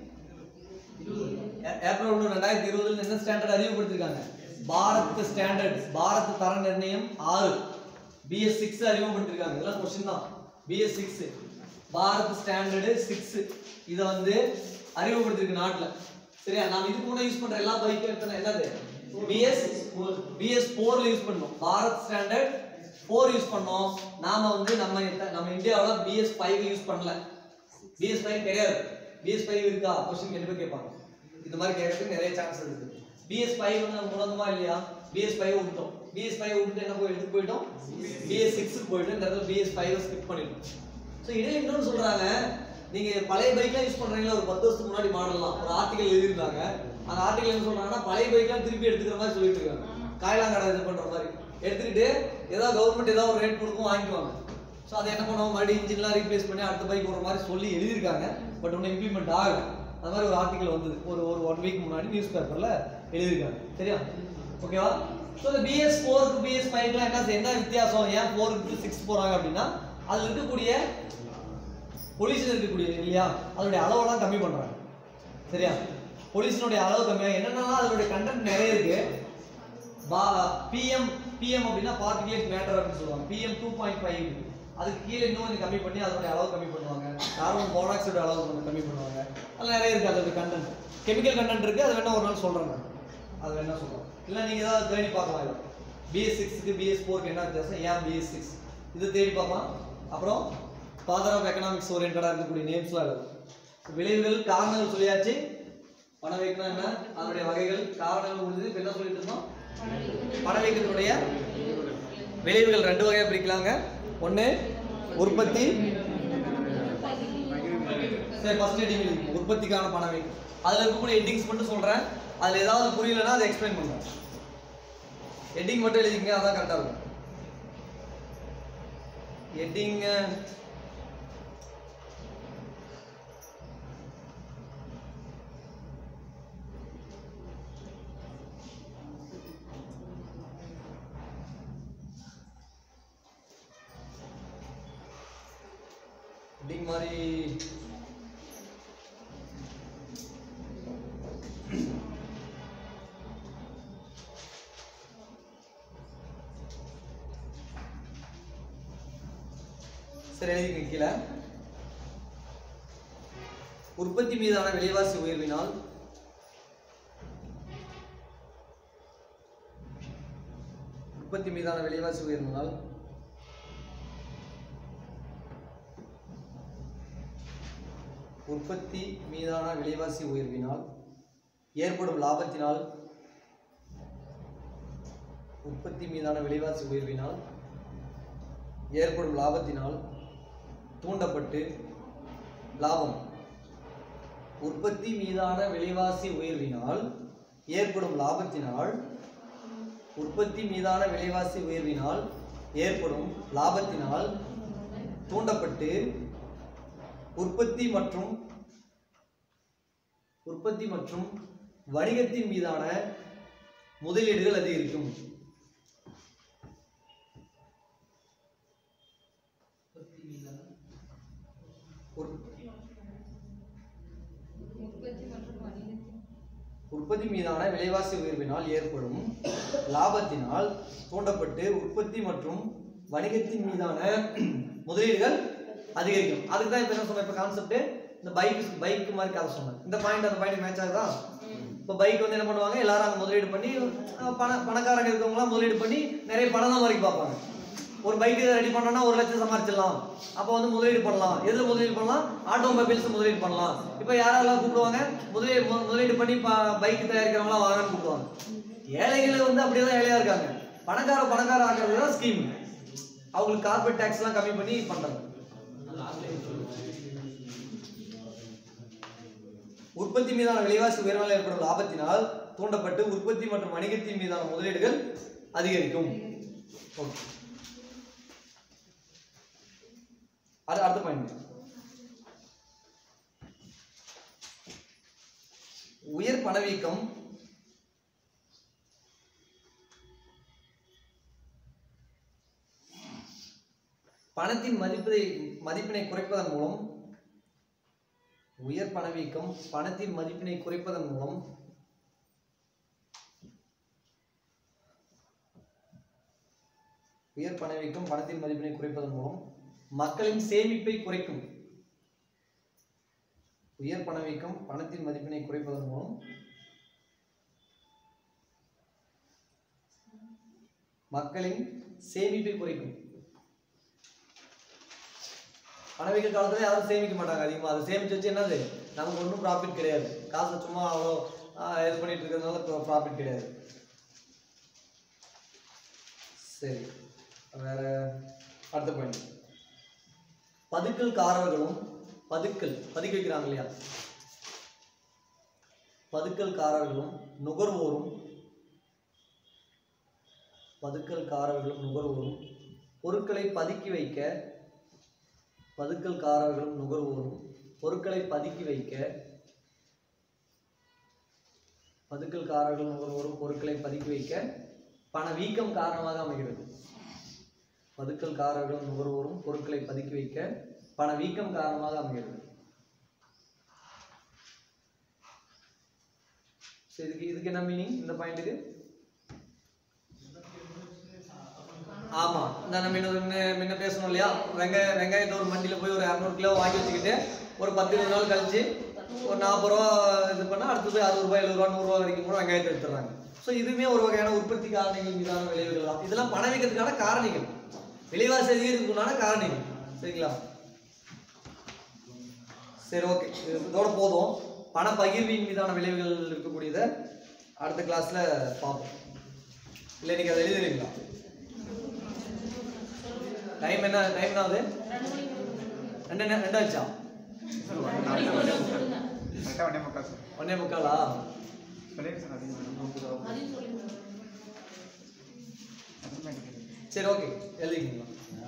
ஏ- ஏப்ரல் ஒன்று ரெண்டாயிரத்தி இருபதுல என்ன ஸ்டாண்டர்ட் அறிமுகப்படுத்திருக்காங்க பாரத் ஸ்டாண்டர்ட் பாரத் தர நிர்ணயம் ஆறு பிஎஸ் சிக்ஸ் அறிமுகப்படுத்திருக்காங்க இதெல்லாம் கொஸ்டின் தான் B S six Bharat standard six இதை வந்து அறிமுகப்படுத்திருக்கு நாட்டுல சரியா நாம இதுக்கு முன்னாடி யூஸ் பண்ற எல்லா பைக்கும் எத்தனை என்னது பிஎஸ் பிஎஸ் ஃபோர்ல யூஸ் பண்ணோம் பாரத் ஸ்டாண்டர்ட் ஃபோர் யூஸ் பண்ணோம் நாம வந்து நம்ம இந்த- நம்ம இந்தியாவில் பிஎஸ் ஃபைவ் யூஸ் பண்ணல பிஎஸ் ஃபைவ் கிடையாது பிஎஸ் ஃபைவ் இருக்கா கொஸ்டின் கண்டிப்பாக கேட்பாங்க இந்த மாதிரி கேட்கறதுக்கு நிறைய சான்ஸ் இருக்கு பிஎஸ் ஃபைவ் வந்து நம்ம உணர்ந்தோமா இல்லையா பிஎஸ் ஃபைவ் விட்டுட்டோம் பிஎஸ் ஃபைவ் விட்டுட்டு என்ன போய் எடுத்து போயிட்டோம் பிஎஸ் சிக்ஸுக்கு போயிட்டு இந்த இடத்துல பிஎஸ் ஃபைவ் ஸ்கிப் பண்ணிட்டோம் ஸோ இடையில இன்னொன்று சொல்றாங்க நீங்க பழைய பைக்லாம் யூஸ் பண்றீங்களா ஒரு பத்து வருஷத்துக்கு முன்னாடி மாடல்லாம் ஒரு ஆர்டிகல் எழுதியிருந்தாங்க அந்த ஆர்டிகல் என்ன சொல்றாங்கன்னா பழைய பைக்லாம் திருப்பி எடுத்துக்கிற மாதிரி சொல்லிட்டு இருக்காங்க காயலாங்கடை இது பண்ற மாதிரி எடுத்துக்கிட்டு ஏதாவது கவர்மெண்ட் ஏதாவது ஒரு ரேட் கொடுக்கும் வாங்கிக்குவாங்க ஸோ அதை என்ன பண்ணுவோம் மறுபடியும் இன்ஜின்லாம் ரீப்ளேஸ் பண்ணி அடுத்த பைக் ஒரு மாதிரி சொல்லி எழுதியிருக்காங்க பட் ஒன்றும் இம்ப்ளிமெண்ட் ஆகல அது மாதிரி ஒரு ஆர்டிகல் வந்தது ஒரு ஒரு ஒன் வீக் முன்னாடி நியூஸ் பேப்பரில் எழுதியிருக்காங்க சரியா ஓகேவா ஸோ இந்த பிஎஸ் ஃபோருக்கு பிஎஸ் ஃபைவ்க்குலாம் என்ன என்ன வித்தியாசம் ஏன் ஃபோருக்கு சிக்ஸ் போகிறாங்க அப்படின்னா அதில் இருக்கக்கூடிய பொல்யூஷன் இருக்கக்கூடிய இல்லையா அதனுடைய அளவெல்லாம் கம்மி பண்ணுறாங்க சரியா பொல்யூஷனுடைய அளவு கம்மியாக என்னென்னலாம் அதனுடைய கண்டென்ட் நிறைய இருக்கு பா பிஎம் பிஎம் அப்படின்னா பார்ட்டிகுலேட் மேட்டர் அப்படின்னு சொல்லுவாங்க பிஎம் டூ பாயிண்ட் ஃபைவ் அதுக்கு கீழே இன்னும் கொஞ்சம் கம்மி பண்ணி அதனுடைய அளவு கம்மி பண்ணுவாங்க கார்பன் மோனாக்சைடு அளவு கொஞ்சம் கம்மி பண்ணுவாங்க அதில் நிறைய இருக்குது அதோட கண்டென்ட் கெமிக்கல் கண்டென்ட் இருக்குது அது வேணா ஒரு நாள் சொல்கிறேன் நான் அது வேணா சொல்கிறேன் இல்லை நீங்கள் ஏதாவது தேடி பார்க்கலாம் இது பிஎஸ் சிக்ஸுக்கு பிஎஸ் ஃபோருக்கு என்ன வித்தியாசம் ஏன் பிஎஸ் சிக்ஸ் இது தேடி பார்க்கலாம் அப்புறம் ஃபாதர் ஆஃப் எக்கனாமிக்ஸ் ஓரியன்டாக இருக்கக்கூடிய நேம்ஸ்லாம் இருக்குது விளைவுகள் காரணங்கள் சொல்லியாச்சு பணவீக்கம் என்ன அதனுடைய வகைகள் காரணங்கள் முடிஞ்சது இப்போ என்ன சொல்லிட்டு இருந்தோம் பணவீக்கத்தினுடைய விளைவுகள் ரெண்டு வகையாக பிரிக்கலாங்க ஒன்று உற்பத்தி சரி ஃபர்ஸ்ட் ஹெட்டிங் எழுதிக்கோங்க உற்பத்திக்கான பணவீக்கம் அதில் இருக்கக்கூடிய ஹெட்டிங்ஸ் மட்டும் சொல்கிறேன் அதில் ஏதாவது புரியலன்னா அதை எக்ஸ்பிளைன் பண்ணுறேன் ஹெட்டிங் மட்டும் எழுதிக்கங்க அதான் கரெக்டாக இருக்கும் ஹெட்டிங் ஹெட்டிங் மாதிரி சரி எழுதிக்கங்க கீழே உற்பத்தி மீதான விலைவாசி உயர்வினால் உற்பத்தி மீதான விலைவாசி உயர்வினால் உற்பத்தி மீதான விலைவாசி உயர்வினால் ஏற்படும் லாபத்தினால் உற்பத்தி மீதான விலைவாசி உயர்வினால் ஏற்படும் லாபத்தினால் தூண்டப்பட்டு லாபம் உற்பத்தி மீதான விலைவாசி உயர்வினால் ஏற்படும் லாபத்தினால் உற்பத்தி மீதான விலைவாசி உயர்வினால் ஏற்படும் லாபத்தினால் தூண்டப்பட்டு உற்பத்தி மற்றும் உற்பத்தி மற்றும் வணிகத்தின் மீதான முதலீடுகள் அதிகரிக்கும் உற்பத்தி மீதான உற்- உற்பத்தி மற்றும் வணிகத்தின் உற்பத்தி மீதான விலைவாசி உயர்வினால் ஏற்படும் லாபத்தினால் தூண்டப்பட்டு உற்பத்தி மற்றும் வணிகத்தின் மீதான முதலீடுகள் அதிகரிக்கும் அதுக்கு தான் இப்போ என்ன சொன்னேன் இப்போ கான்செப்ட் இந்த பைக் பைக் மாதிரி கதை சொன்னேன் இந்த பாயிண்ட் அந்த பாயிண்ட் மேட்ச் ஆகுதா இப்போ பைக் வந்து என்ன பண்ணுவாங்க எல்லாரும் அங்கே முதலீடு பண்ணி அஹ், பண பணக்காரங்க இருக்கவங்களாம் முதலீடு பண்ணி நிறைய பணம் தான் வரைக்கும் பார்ப்பாங்க ஒரு பைக்கு ரெடி பண்ணோம்னா ஒரு லட்சம் சம்பாரிச்சிடலாம் அப்போ வந்து முதலீடு பண்ணலாம் எதில் முதலீடு பண்ணலாம் ஆட்டோமொபைல்ஸ் முதலீடு பண்ணலாம் இப்போ யாரெல்லாம் கூப்பிடுவாங்க முதலீடு மு- முதலீடு பண்ணி பைக் தயாரிக்கிறவங்களாம் வாங்கன்னு கூப்பிடுவாங்க ஏழைகள் வந்து அப்படியே தான் ஏழையாக இருக்காங்க பணக்கார பணக்கார ஆகிறது தான் ஸ்கீம் அவங்களுக்கு கார்பரேட் டேக்ஸ்லாம் கம்மி பண்ணி பண்ணுறாங்க உற்பத்தி மீதான விலைவாசி உயர்வால் ஏற்படும் லாபத்தினால் தூண்டப்பட்டு உற்பத்தி மற்றும் வணிகத்தின் மீதான முதலீடுகள் அதிகரிக்கும் ஓகே அது அடுத்த பாயிண்ட் உயர் பணவீக்கம் பணத்தின் மதிப்பை மதிப்பினை குறைப்பதன் மூலம் உயர் பணவீக்கம் பணத்தின் மதிப்பினை குறைப்பதன் மூலம் உயர் பணவீக்கம் பணத்தின் மதிப்பினை குறைப்பதன் மூலம் மக்களின் சேமிப்பை குறைக்கும் உயர் பணவீக்கம் பணத்தின் மதிப்பினை குறைப்பதன் மூலம் மக்களின் சேமிப்பை குறைக்கும் பணவீக்க காலத்துல யாரும் சேமிக்க மாட்டாங்க அதிகமாக அதை சேமிச்சு வச்சு என்னது நமக்கு ஒன்றும் ப்ராஃபிட் கிடையாது காசை சும்மா அவ்வளோ ஆஹ், இது பண்ணிட்டு இருக்கிறதுனால ப்ராஃபிட் கிடையாது சரி வேற அடுத்த பாயிண்ட் பதுக்கல்காரர்களும் பதுக்கல் பதுக்கி வைக்கிறாங்க இல்லையா பதுக்கல்காரர்களும் நுகர்வோரும் பதுக்கல்காரர்களும் நுகர்வோரும் பொருட்களை பதுக்கி வைக்க பதுக்கல்காரர்களும் நுகர்வோரும் பொருட்களை பதுக்கி வைக்க பதுக்கல்காரர்களும் நுகர்வோரும் பொருட்களை பதுக்கி வைக்க பணவீக்கம் காரணமாக அமைகிறது பதுக்கல்காரர்களும் நுகர்வோரும் பொருட்களை பதுக்கி வைக்க பணவீக்கம் காரணமாக அமைகிறது சரி, இதுக்கு இதுக்கு என்ன மீனிங் இந்த பாயிண்ட்டுக்கு ஆமா இந்த நம்ம இன்னொரு முன்ன- முன்ன பேசணும் இல்லையா வெங்காய வெங்காயத்தை ஒரு மண்டியில போய் ஒரு இரநூறு கிலோ வாங்கி வச்சுக்கிட்டு ஒரு பத்து இருபது நாள் கழிச்சு ஒரு நாற்பது ரூபா இது பண்ணா அடுத்து போய் அறுபது ரூபாய் எழுபது ரூபா நூறுரூவா வரைக்கும் கூட வெங்காயத்தை எடுத்துடுறாங்க ஸோ இதுவுமே ஒரு வகையான உற்பத்தி காரணிகள் மீதான விளைவுகள் தான் இதெல்லாம் பணவீக்கத்துக்கான காரணிகள் விலைவாசி அதிகரிப்புக்குண்டான காரணிகள் சரிங்களா சரி ஓகே இதோட போதும் பண பகிர்வின் மீதான விளைவுகள் இருக்கக்கூடியதை அடுத்த கிளாஸ்ல பார்ப்போம் இல்லை நீங்க அதை எழுதுறீங்களா டைம் என்ன டைம் என்ன ஆகுது ரெண்டு நே- ரெண்டு ஆச்சா கரெக்டாக ஒன்றே முக்கால் சார் ஒன்னே முக்காலா சொல்லிடுங்க சார் அதிகம் அதையும் சொல்லுங்க அதுவுமே எனக்கு சரி ஓகே எழுதிக்கிங்களா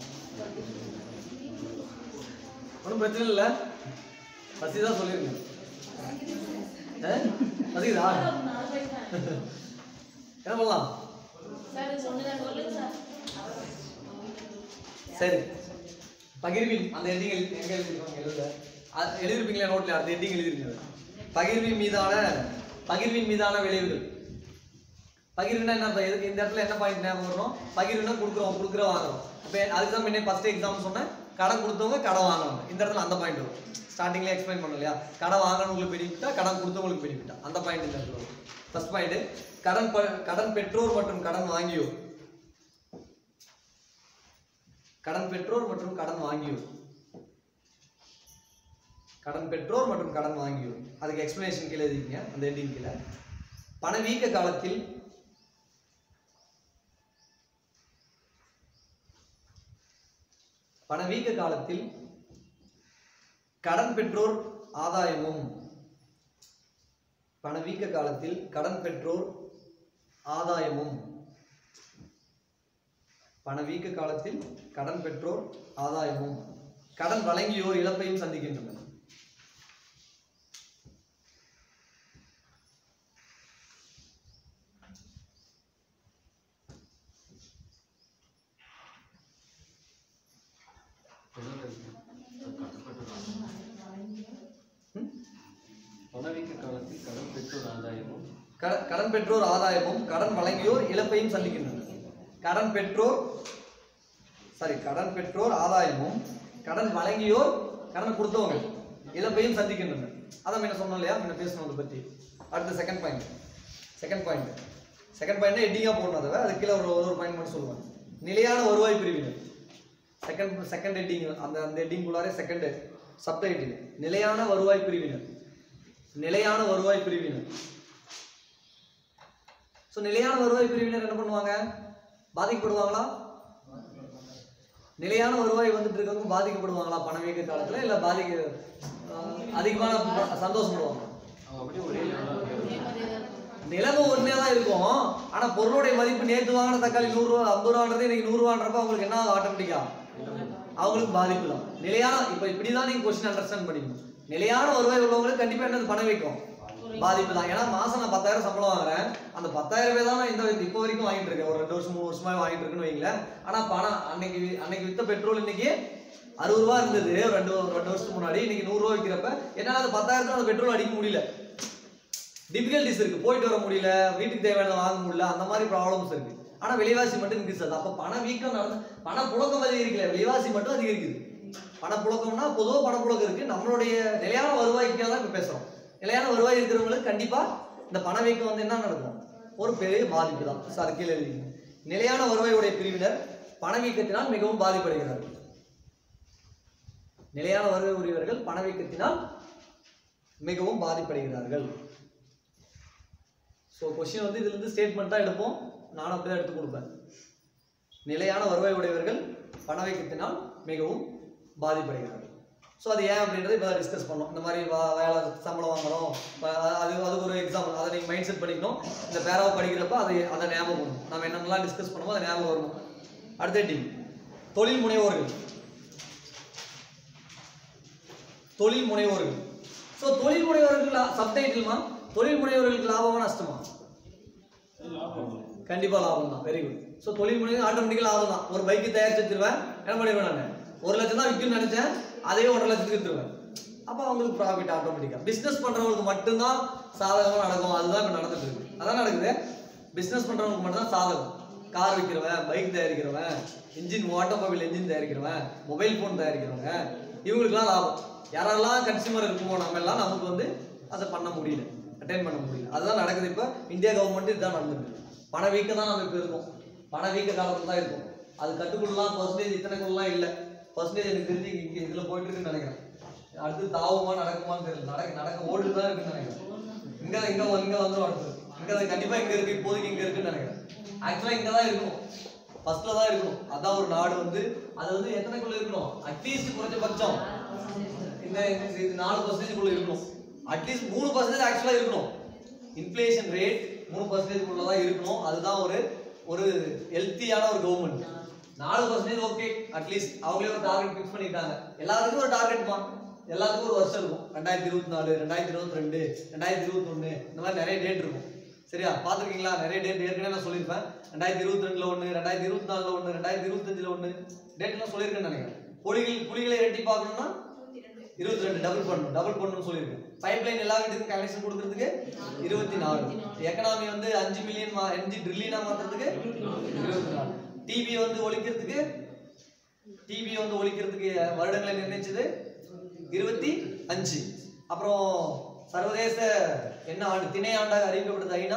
ஒன்றும் பிரச்சனை இல்லை பசி தான் சொல்லிருங்க ஆ? பசிக்குதா என்ன பண்ணலாம் சார் சொன்னதா சொல்லுங்க சார் சரி பகிர்வின் அந்த ஹெட்டிங் எழுதி எங்க எழுதிருக்காங்க எழுத அது எழுதிருப்பீங்களா நோட்ல அந்த ஹெட்டிங் எழுதிருங்க பகிர்வின் மீதான பகிர்வின் மீதான விளைவுகள் பகிர்வுனா என்ன அர்த்தம்? எதுக்கு இந்த இடத்துல என்ன பாயிண்ட் ஞாபகம் வரணும் பகிர்வுனா கொடுக்குறோம் கொடுக்குற வாங்குறோம் இப்போ அதுக்கு தான் முன்னே ஃபர்ஸ்ட் எக்ஸாம் சொன்னேன் கடன் கொடுத்தவங்க கடன் வாங்கணும் இந்த இடத்துல அந்த பாயிண்ட் வரும் ஸ்டார்டிங்ல எக்ஸ்பிளைன் பண்ணோம் இல்லையா கடன் வாங்கினவங்களுக்கு பெனிஃபிட்டா கடன் கொடுத்தவங்களுக்கு பெனிஃபிட்டா அந்த பாயிண்ட் இந்த இடத்துல வரும் ஃபர்ஸ்ட் பாயிண்ட் கடன் ப- கடன் பெற்றோர் மற்றும் கடன் வாங்கியோர் கடன் பெற்றோர் மற்றும் கடன் வாங்கியோர் கடன் பெற்றோர் மற்றும் கடன் வாங்கியோர் அதுக்கு எக்ஸ்பிளனேஷன் கீழே எழுதிங்க அந்த ஹெட்டிங் கீழே பணவீக்க காலத்தில் பணவீக்க காலத்தில் கடன் பெற்றோர் ஆதாயமும் பணவீக்க காலத்தில் கடன் பெற்றோர் ஆதாயமும் பணவீக்க காலத்தில் கடன் பெற்றோர் ஆதாயமும் கடன் வழங்கியோர் இழப்பையும் சந்திக்கின்றனர் ம்? பணவீக்க காலத்தில் கடன் பெற்றோர் ஆதாயமும் கடன் கடன் பெற்றோர் ஆதாயமும் கடன் வழங்கியோர் இழப்பையும் சந்திக்கின்றனர் கடன் பெற்றோர் சாரி கடன் பெற்றோர் ஆதாயமும் கடன் வழங்கியோர் கடன் கொடுத்தவங்க இழப்பையும் சந்திக்கின்றனர் அதான் என்ன சொன்னோம் இல்லையா என்ன பேசணும் அதை பற்றி அடுத்த second point second point second point எட்டிங்காக போடணும் அதை அது கீழே ஒரு ஒரு பாயிண்ட் மட்டும் சொல்லுவேன் நிலையான வருவாய் பிரிவினர் செகண்ட் செகண்ட் ஹெட்டிங் அந்த அந்த ஹெட்டிங்குள்ளாரே செகண்ட் சப்டைட்டில் நிலையான வருவாய் பிரிவினர் நிலையான வருவாய் பிரிவினர் ஸோ நிலையான வருவாய் பிரிவினர் என்ன பண்ணுவாங்க பாதிக்கப்படுவாங்களா நிலையான வருவாய் வந்துட்டு இருக்கவங்க பாதிக்கப்படுவாங்களா பணவீக்க காலத்துல இல்ல பாதிக்க ஆஹ், அதிகமான ப- சந்தோஷப்படுவாங்க அவங்க அப்படியே ஒரே லெவலாக அதே மாதிரியே தான் இருக்கும் நிலைமை ஒன்றே தான் இருக்கும் ஆனா பொருளுடைய மதிப்பு நேத்து வாங்கின தக்காளி நூறு ரூபா ஐம்பது ரூபான்றது இன்னைக்கு நூறு ரூபான்றப்ப அவங்களுக்கு என்ன ஆட்டோமேட்டிக்கா அவங்களுக்கு பாதிப்பு தான் நிலையான இப்ப இப்படிதான் நீங்க கொஸ்டின் அண்டர்ஸ்டாண்ட் பண்ணிக்கணும் நிலையான வருவாய் உள்ளவங்களுக்கு கண்டிப்பா என்னது பணம் வைக்கும் பாதிப்பு தான் ஏன்னா மாசம் நான் பத்தாயிரம் சம்பளம் வாங்குறேன் அந்த பத்தாயிரம் ரூபாய் தான் நான் இந்த இப்போ வரைக்கும் வாங்கிட்டு இருக்கேன் ஒரு ரெண்டு வருஷம் மூணு வருஷமா வாங்கிட்டு இருக்கேன்னு வைங்களேன் ஆனா பணம் அன்னைக்கு அன்னைக்கு வித்த பெட்ரோல் இன்னைக்கு அறுபது ரூபா இருந்தது ஒரு ரெண்டு ஒரு ரெண்டு வருஷத்துக்கு முன்னாடி இன்னைக்கு நூறு ரூபா விற்கிறப்ப என்னால அந்த பத்தாயிரத்துல அந்த பெட்ரோல் அடிக்க முடியல டிஃபிகல்டிஸ் இருக்கு போயிட்டு வர முடியல வீட்டுக்கு தேவையானதை வாங்க முடியல அந்த மாதிரி ப்ராப்ளம்ஸ் இருக்கு ஆனா விலைவாசி மட்டும் இன்க்ரீஸ் ஆகுது அப்ப பண வீக்கம் நடந்து பண புழக்கம் அதிகரிக்கல விலைவாசி மட்டும் அதிகரிக்குது பணப்புழக்கம்னா பொதுவா பணப்புழக்கம் இருக்கு நம்மளுடைய நிலையான வருவாய்க்காக தான் இப்ப பேசுறோம் நிலையான வருவாய் இருக்கிறவங்களுக்கு கண்டிப்பா இந்த பணவீக்கம் வந்து என்ன நடக்கும் ஒரு பெரிய பாதிப்பு தான் சார் கீழே எழுதிங்க நிலையான வருவாயுடைய பிரிவினர் பணவீக்கத்தினால் மிகவும் பாதிப்படைகிறார்கள் நிலையான வருவாய் உரியவர்கள் பணவீக்கத்தினால் மிகவும் பாதிப்படைகிறார்கள் ஸோ கொஸ்டின் வந்து இதுல இருந்து ஸ்டேட்மெண்ட்டாக எடுப்போம் நானும் அப்படிதான் எடுத்து கொடுப்பேன் நிலையான வருவாய் உடையவர்கள் பணவீக்கத்தினால் மிகவும் பாதிப்படைகிறார்கள் ஸோ அது ஏன் அப்படின்றத இப்போ டிஸ்கஸ் பண்ணோம் இந்த மாதிரி வா- வேலை சம்பளம் வாங்குறோம் ப- அது அதுக்கு ஒரு எக்ஸாம்பிள் அதை நீங்கள் மைண்ட் செட் பண்ணிக்கணும் இந்த பேராவை படிக்கிறப்ப அதை அதை ஞாபகம் பண்ணணும் நம்ம என்னென்னலாம் டிஸ்கஸ் பண்ணுமோ அதை ஞாபகம் வரணும் அடுத்த டீம் தொழில் முனைவோர்கள் தொழில் முனைவோர்கள் ஸோ தொழில் முனைவோர்கள் சப்டைட்டில்மா தொழில் முனைவோர்களுக்கு லாபமா நஷ்டமா கண்டிப்பா லாபம் தான் வெரி குட் ஸோ தொழில் முனைவர் ஆட்டோமேட்டிக்கா லாபம் தான் ஒரு பைக்கு தயாரிச்சு வச்சிருவேன் என்ன பண்ணிடுவேன் நான் ஒரு லட்சம் தான் விற்கும்னு நினைச்சேன் அதே ஒன்றரை லட்சத்துக்கு வித்துருவேன் அப்போ அவங்களுக்கு ப்ராஃபிட் ஆட்டோமேட்டிக்கா பிஸ்னஸ் பண்றவங்களுக்கு மட்டும்தான் சாதகமா நடக்கும் அதுதான் இப்போ நடந்துட்டு இருக்கு அதான் நடக்குது பிஸ்னஸ் பண்றவங்களுக்கு மட்டும்தான் சாதகம் கார் விற்கிறவன் பைக் தயாரிக்கிறவன் இன்ஜின் ஆட்டோமொபைல் இன்ஜின் தயாரிக்கிறவன் மொபைல் ஃபோன் தயாரிக்கிறவங்க இவங்களுக்குலாம் லாபம் யாரெல்லாம் கன்சியூமர் இருக்குமோ நம்ம எல்லாம் நமக்கு வந்து அதை பண்ண முடியல அட்டைன் பண்ண முடியல அதுதான் நடக்குது இப்போ இந்தியா கவர்மெண்ட் இதுதான் நடந்துட்டு இருக்கு. பணவீக்கம் தான் நம்ம இப்போ இருக்கோம் பணவீக்க காலத்துல தான் இருக்கும் அது கட்டுக்குள்ளலாம் பர்சன்டேஜ் இத்தனைக்குள்ளலாம் இல்லை பர்சன்டேஜ் எனக்கு தெரிஞ்சு இங்கே இதில் போயிட்டு இருக்குன்னு நினைக்கிறேன் அடுத்து தாவுமா நடக்குமான்னு தெரியல நடக்க நடக்க ஓடிட்டு தான் இருக்குன்னு நினைக்கிறேன் இங்க இங்க இங்க வந்துரும் அடுத்து இங்க தான் கண்டிப்பா இங்க இருக்கு இப்போதைக்கு இங்க இருக்குன்னு நினைக்கிறேன் ஆக்சுவலா இங்க தான் இருக்கணும் ஃபர்ஸ்ட்ல தான் இருக்கணும் அதான் ஒரு நாடு வந்து அது வந்து எத்தனைக்குள்ள இருக்கணும் அட்லீஸ்ட் குறைஞ்சபட்சம் இந்த இந்த- இது நாலு பர்சன்டேஜ்குள்ள இருக்கணும் அட்லீஸ்ட் மூணு பர்சன்டேஜ் ஆக்சுவலா இருக்கணும் இன்ஃப்ளேஷன் ரேட் மூணு பர்சன்டேஜ்குள்ள தான் இருக்கணும் அதுதான் ஒரு ஒரு ஹெல்த்தியான ஒரு கவர்மெண்ட் நாலு பர்சன்டேஜ் ஓகே அட்லீஸ்ட் அவங்களே ஒரு டார்கெட் ஃபிக்ஸ் பண்ணிட்டாங்க எல்லாத்துக்கும் ஒரு டார்கெட்மா எல்லாத்துக்கும் ஒரு வருஷம் இருக்கும் ரெண்டாயிரத்தி இருபத்தி நாலு ரெண்டாயிரத்தி இருபத்தி ரெண்டு ரெண்டாயிரத்தி இருபத்தொன்னு இந்த மாதிரி நிறைய டேட் இருக்கும் சரியா பார்த்துருக்கீங்களா நிறைய டேட் ஏற்கனவே நான் சொல்லியிருப்பேன் ரெண்டாயிரத்தி இருபத்தி ரெண்டுல ஒன்று ரெண்டாயிரத்தி இருபத்தி நாலுல ஒன்று ரெண்டாயிரத்தி இருபத்தஞ்சில் ஒன்று டேட்லாம் சொல்லியிருக்கேன்னு நினைக்கிறேன் புலிகள் புலிகளை ரெட்டி பார்க்கணும்னா இருபத்தி ரெண்டு டபுள் பண்ணணும் டபுள் பண்ணணும்னு சொல்லியிருக்கேன் பைப் லைன் எல்லா வீட்டுக்கும் கனெக்ஷன் கொடுக்கறதுக்கு இருபத்தி நாலு எக்கனாமி வந்து அஞ்சு மில்லியன் அஞ்சு ட்ரில்லியனா மாத்துறதுக்கு இருபத்தி நாலு டிவி வந்து ஒழிக்கிறதுக்கு டிவி வந்து ஒழிக்கிறதுக்கு வருடங்களை நிர்ணயிச்சது இருபத்தி அஞ்சு அப்புறம் சர்வதேச என்ன ஆண்டு திணை ஆண்டாக அறிவிக்கப்பட்டது ஐநா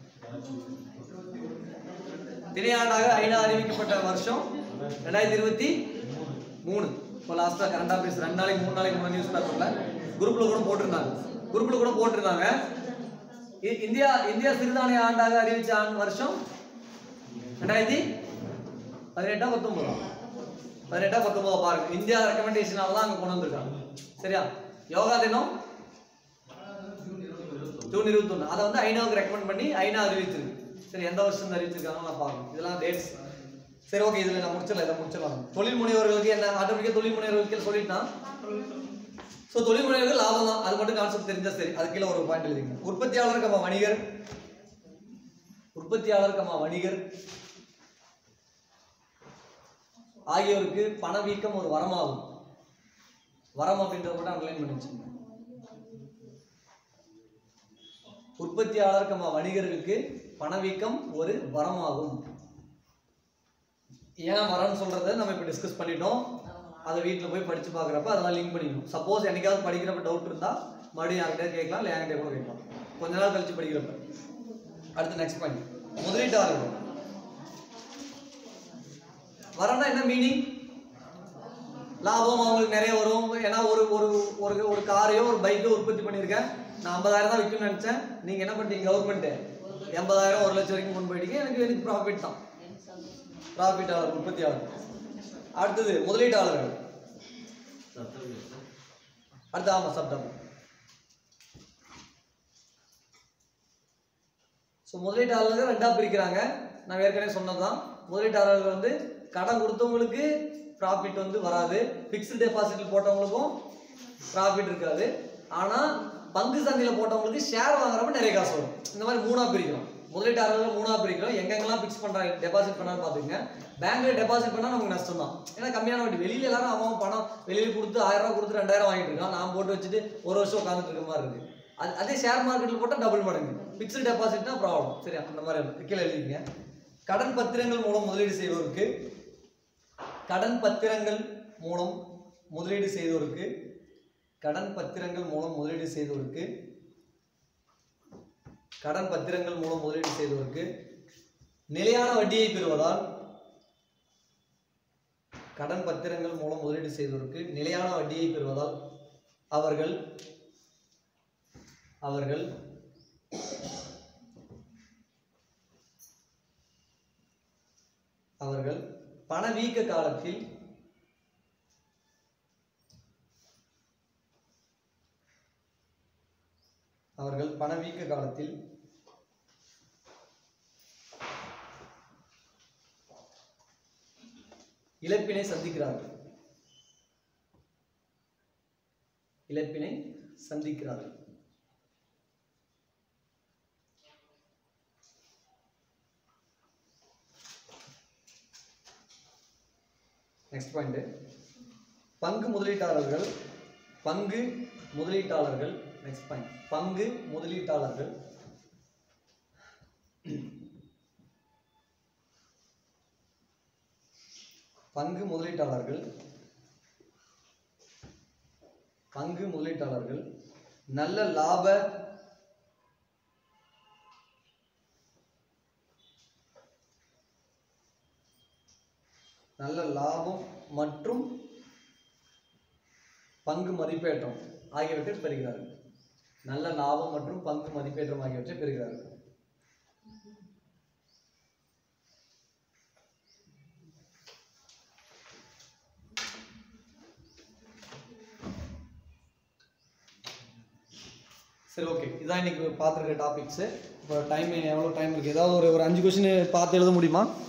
திணை ஆண்டாக ஐநா அறிவிக்கப்பட்ட வருஷம் ரெண்டாயிரத்தி இருபத்தி மூணு இப்போ லாஸ்ட்டாக கரண்டாக பேச ரெண்டு நாளைக்கு மூணு நாளைக்கு மூணு நியூஸ் பேப்பர்ல குரூப்ல கூட போட்டிருந்தாங்க குரூப்ல கூட போட்டிருந்தாங்க இ- இந்தியா இந்தியா சிறுதானிய ஆண்டாக அறிவிச்ச ஆண்டு வருஷம் ரெண்டாயிரத்தி பதினெட்டா பத்தொன்பதா பதினெட்டா பத்தொன்பதா பாருங்க இந்தியா ரெக்கமெண்டேஷனால தான் அங்க கொண்டு வந்திருக்காங்க சரியா யோகா தினம் ஜூன் இருபத்தொன்று அதை வந்து ஐநாவுக்கு ரெக்கமெண்ட் பண்ணி ஐநா அறிவிச்சிருக்கு சரி எந்த வருஷம் அறிவிச்சிருக்காங்க நான் பார்க்கணும் இதெல்லாம் டேட்ஸ் சரி ஓகே இதில் நான் முடிச்சிடலாம் இதை முடிச்சிடலாம் தொழில் முனைவர்களுக்கு என்ன ஆட்டோமேட்டிக்காக தொழில் முனைவர்களுக்கு சொல்லிட்டான் ஸோ தொழில் முனைவர்கள் லாபம் தான் அது மட்டும் கான்செப்ட் தெரிஞ்சா சரி அது கீழே ஒரு பாயிண்ட் எழுதிங்க உற்பத்தியாளர் கம்மா வணிகர் உற்பத்தியாளர் கம்மா வணிகர் ஆகியோருக்கு பணவீக்கம் ஒரு வரமாகும் வரம் அப்படின்றத மட்டும் அண்டர்லைன் பண்ணி வச்சுக்கோங்க உற்பத்தியாளர் கம்மா வணிகர்களுக்கு பணவீக்கம் ஒரு வரமாகும் ஏன் வரம்னு சொல்றத நம்ம இப்போ டிஸ்கஸ் பண்ணிட்டோம் அதை வீட்டில் போய் படிச்சு பார்க்குறப்ப அதெல்லாம் லிங்க் பண்ணிக்கணும் சப்போஸ் என்னைக்காவது படிக்கிறப்ப டவுட் இருந்தால் மறுபடியும் யார்கிட்ட கேட்கலாம் இல்லை என்கிட்ட கூட கேட்கலாம் கொஞ்ச நாள் கழிச்சு படிக்கிறப்ப அடுத்து நெக்ஸ்ட் பாயிண்ட் முதலீட்டாளர்கள் வரம்னா என்ன மீனிங் லாபம் அவங்களுக்கு நிறைய வரும் ஏன்னா ஒரு ஒரு ஒரு ஒரு காரையோ ஒரு பைக்கோ உற்பத்தி பண்ணியிருக்கேன் நான் ஐம்பதாயிரம் தான் விற்கணும்னு நினச்சேன் நீங்கள் என்ன பண்ணிட்டீங்க கவர்மெண்ட்டு எண்பதாயிரம் ஒரு லட்சம் வரைக்கும் கொண்டு போயிட்டீங்க எனக்கு எனக்கு ப்ராஃபிட் தான் ப்ராஃபிட்டாளர் உற்பத்தியாளர் அடுத்தது முதலீட்டாளர்கள் அடுத்து ஆமாம் சப்டம் ஸோ முதலீட்டாளர்கள் ரெண்டாக பிரிக்கிறாங்க நான் ஏற்கனவே சொன்னதுதான் முதலீட்டாளர்கள் வந்து கடன் கொடுத்தவங்களுக்கு ப்ராஃபிட் வந்து வராது ஃபிக்ஸ்டு டெபாசிட்டில் போட்டவங்களுக்கும் ப்ராஃபிட் இருக்காது ஆனால் பங்கு சந்தையில் போட்டவங்களுக்கு ஷேர் வாங்குறப்ப நிறைய காசு வரும் இந்த மாதிரி மூணாக பிரிக்கிறோம் முதலீட்டாளர்கள் மூணாக பிரிக்கிறோம் எங்கெங்கெல்லாம் ஃபிக்ஸ் பண்ணுறாங்க டெபாசிட் பண்ணான்னு பார்த்துங்க பேங்க்ல டெபாசிட் பண்ணால் நமக்கு நஷ்டம் தான் ஏன்னா கம்மியான வட்டி வெளியில எல்லாரும் அவன் பணம் வெளியில கொடுத்து ஆயிரம் ரூபா கொடுத்து ரெண்டாயிரம் வாங்கிட்டு இருக்கான் நான் போட்டு வச்சுட்டு ஒரு வருஷம் உட்காந்துட்டு இருக்க மாதிரி இருக்கு அது அதே ஷேர் மார்க்கெட்டில் போட்டால் டபுள் மடங்கு ஃபிக்ஸ்டு டெபாசிட்னா ப்ராப்ளம் சரி அந்த மாதிரி இருக்கு. கீழே எழுதிங்க கடன் பத்திரங்கள் மூலம் முதலீடு செய்வோருக்கு கடன் பத்திரங்கள் மூலம் முதலீடு செய்தோருக்கு கடன் பத்திரங்கள் மூலம் முதலீடு செய்தோருக்கு கடன் பத்திரங்கள் மூலம் முதலீடு செய்தோருக்கு நிலையான வட்டியை பெறுவதால் கடன் பத்திரங்கள் மூலம் முதலீடு செய்தோருக்கு நிலையான வட்டியை பெறுவதால் அவர்கள் அவர்கள் அவர்கள் பணவீக்க காலத்தில் அவர்கள் பணவீக்க காலத்தில் இழப்பினை சந்திக்கிறார்கள் இழப்பினை சந்திக்கிறார்கள் நெக்ஸ்ட் பாயிண்ட் பங்கு முதலீட்டாளர்கள் பங்கு முதலீட்டாளர்கள் நெக்ஸ்ட் பாயிண்ட் பங்கு முதலீட்டாளர்கள் பங்கு முதலீட்டாளர்கள் பங்கு முதலீட்டாளர்கள் நல்ல லாப நல்ல லாபம் மற்றும் பங்கு மதிப்பேற்றம் ஆகியவற்றை பெறுகிறார்கள் நல்ல லாபம் மற்றும் பங்கு மதிப்பேற்றம் ஆகியவற்றை பெறுகிறார்கள் சரி ஓகே இதான் இன்னைக்கு பார்த்துருக்க டாபிக்ஸு இப்போ டைம் எவ்வளோ டைம் இருக்குது ஏதாவது ஒரு ஒரு அஞ்சு கொஸ்டின் பார்த்து எழுத முடியுமா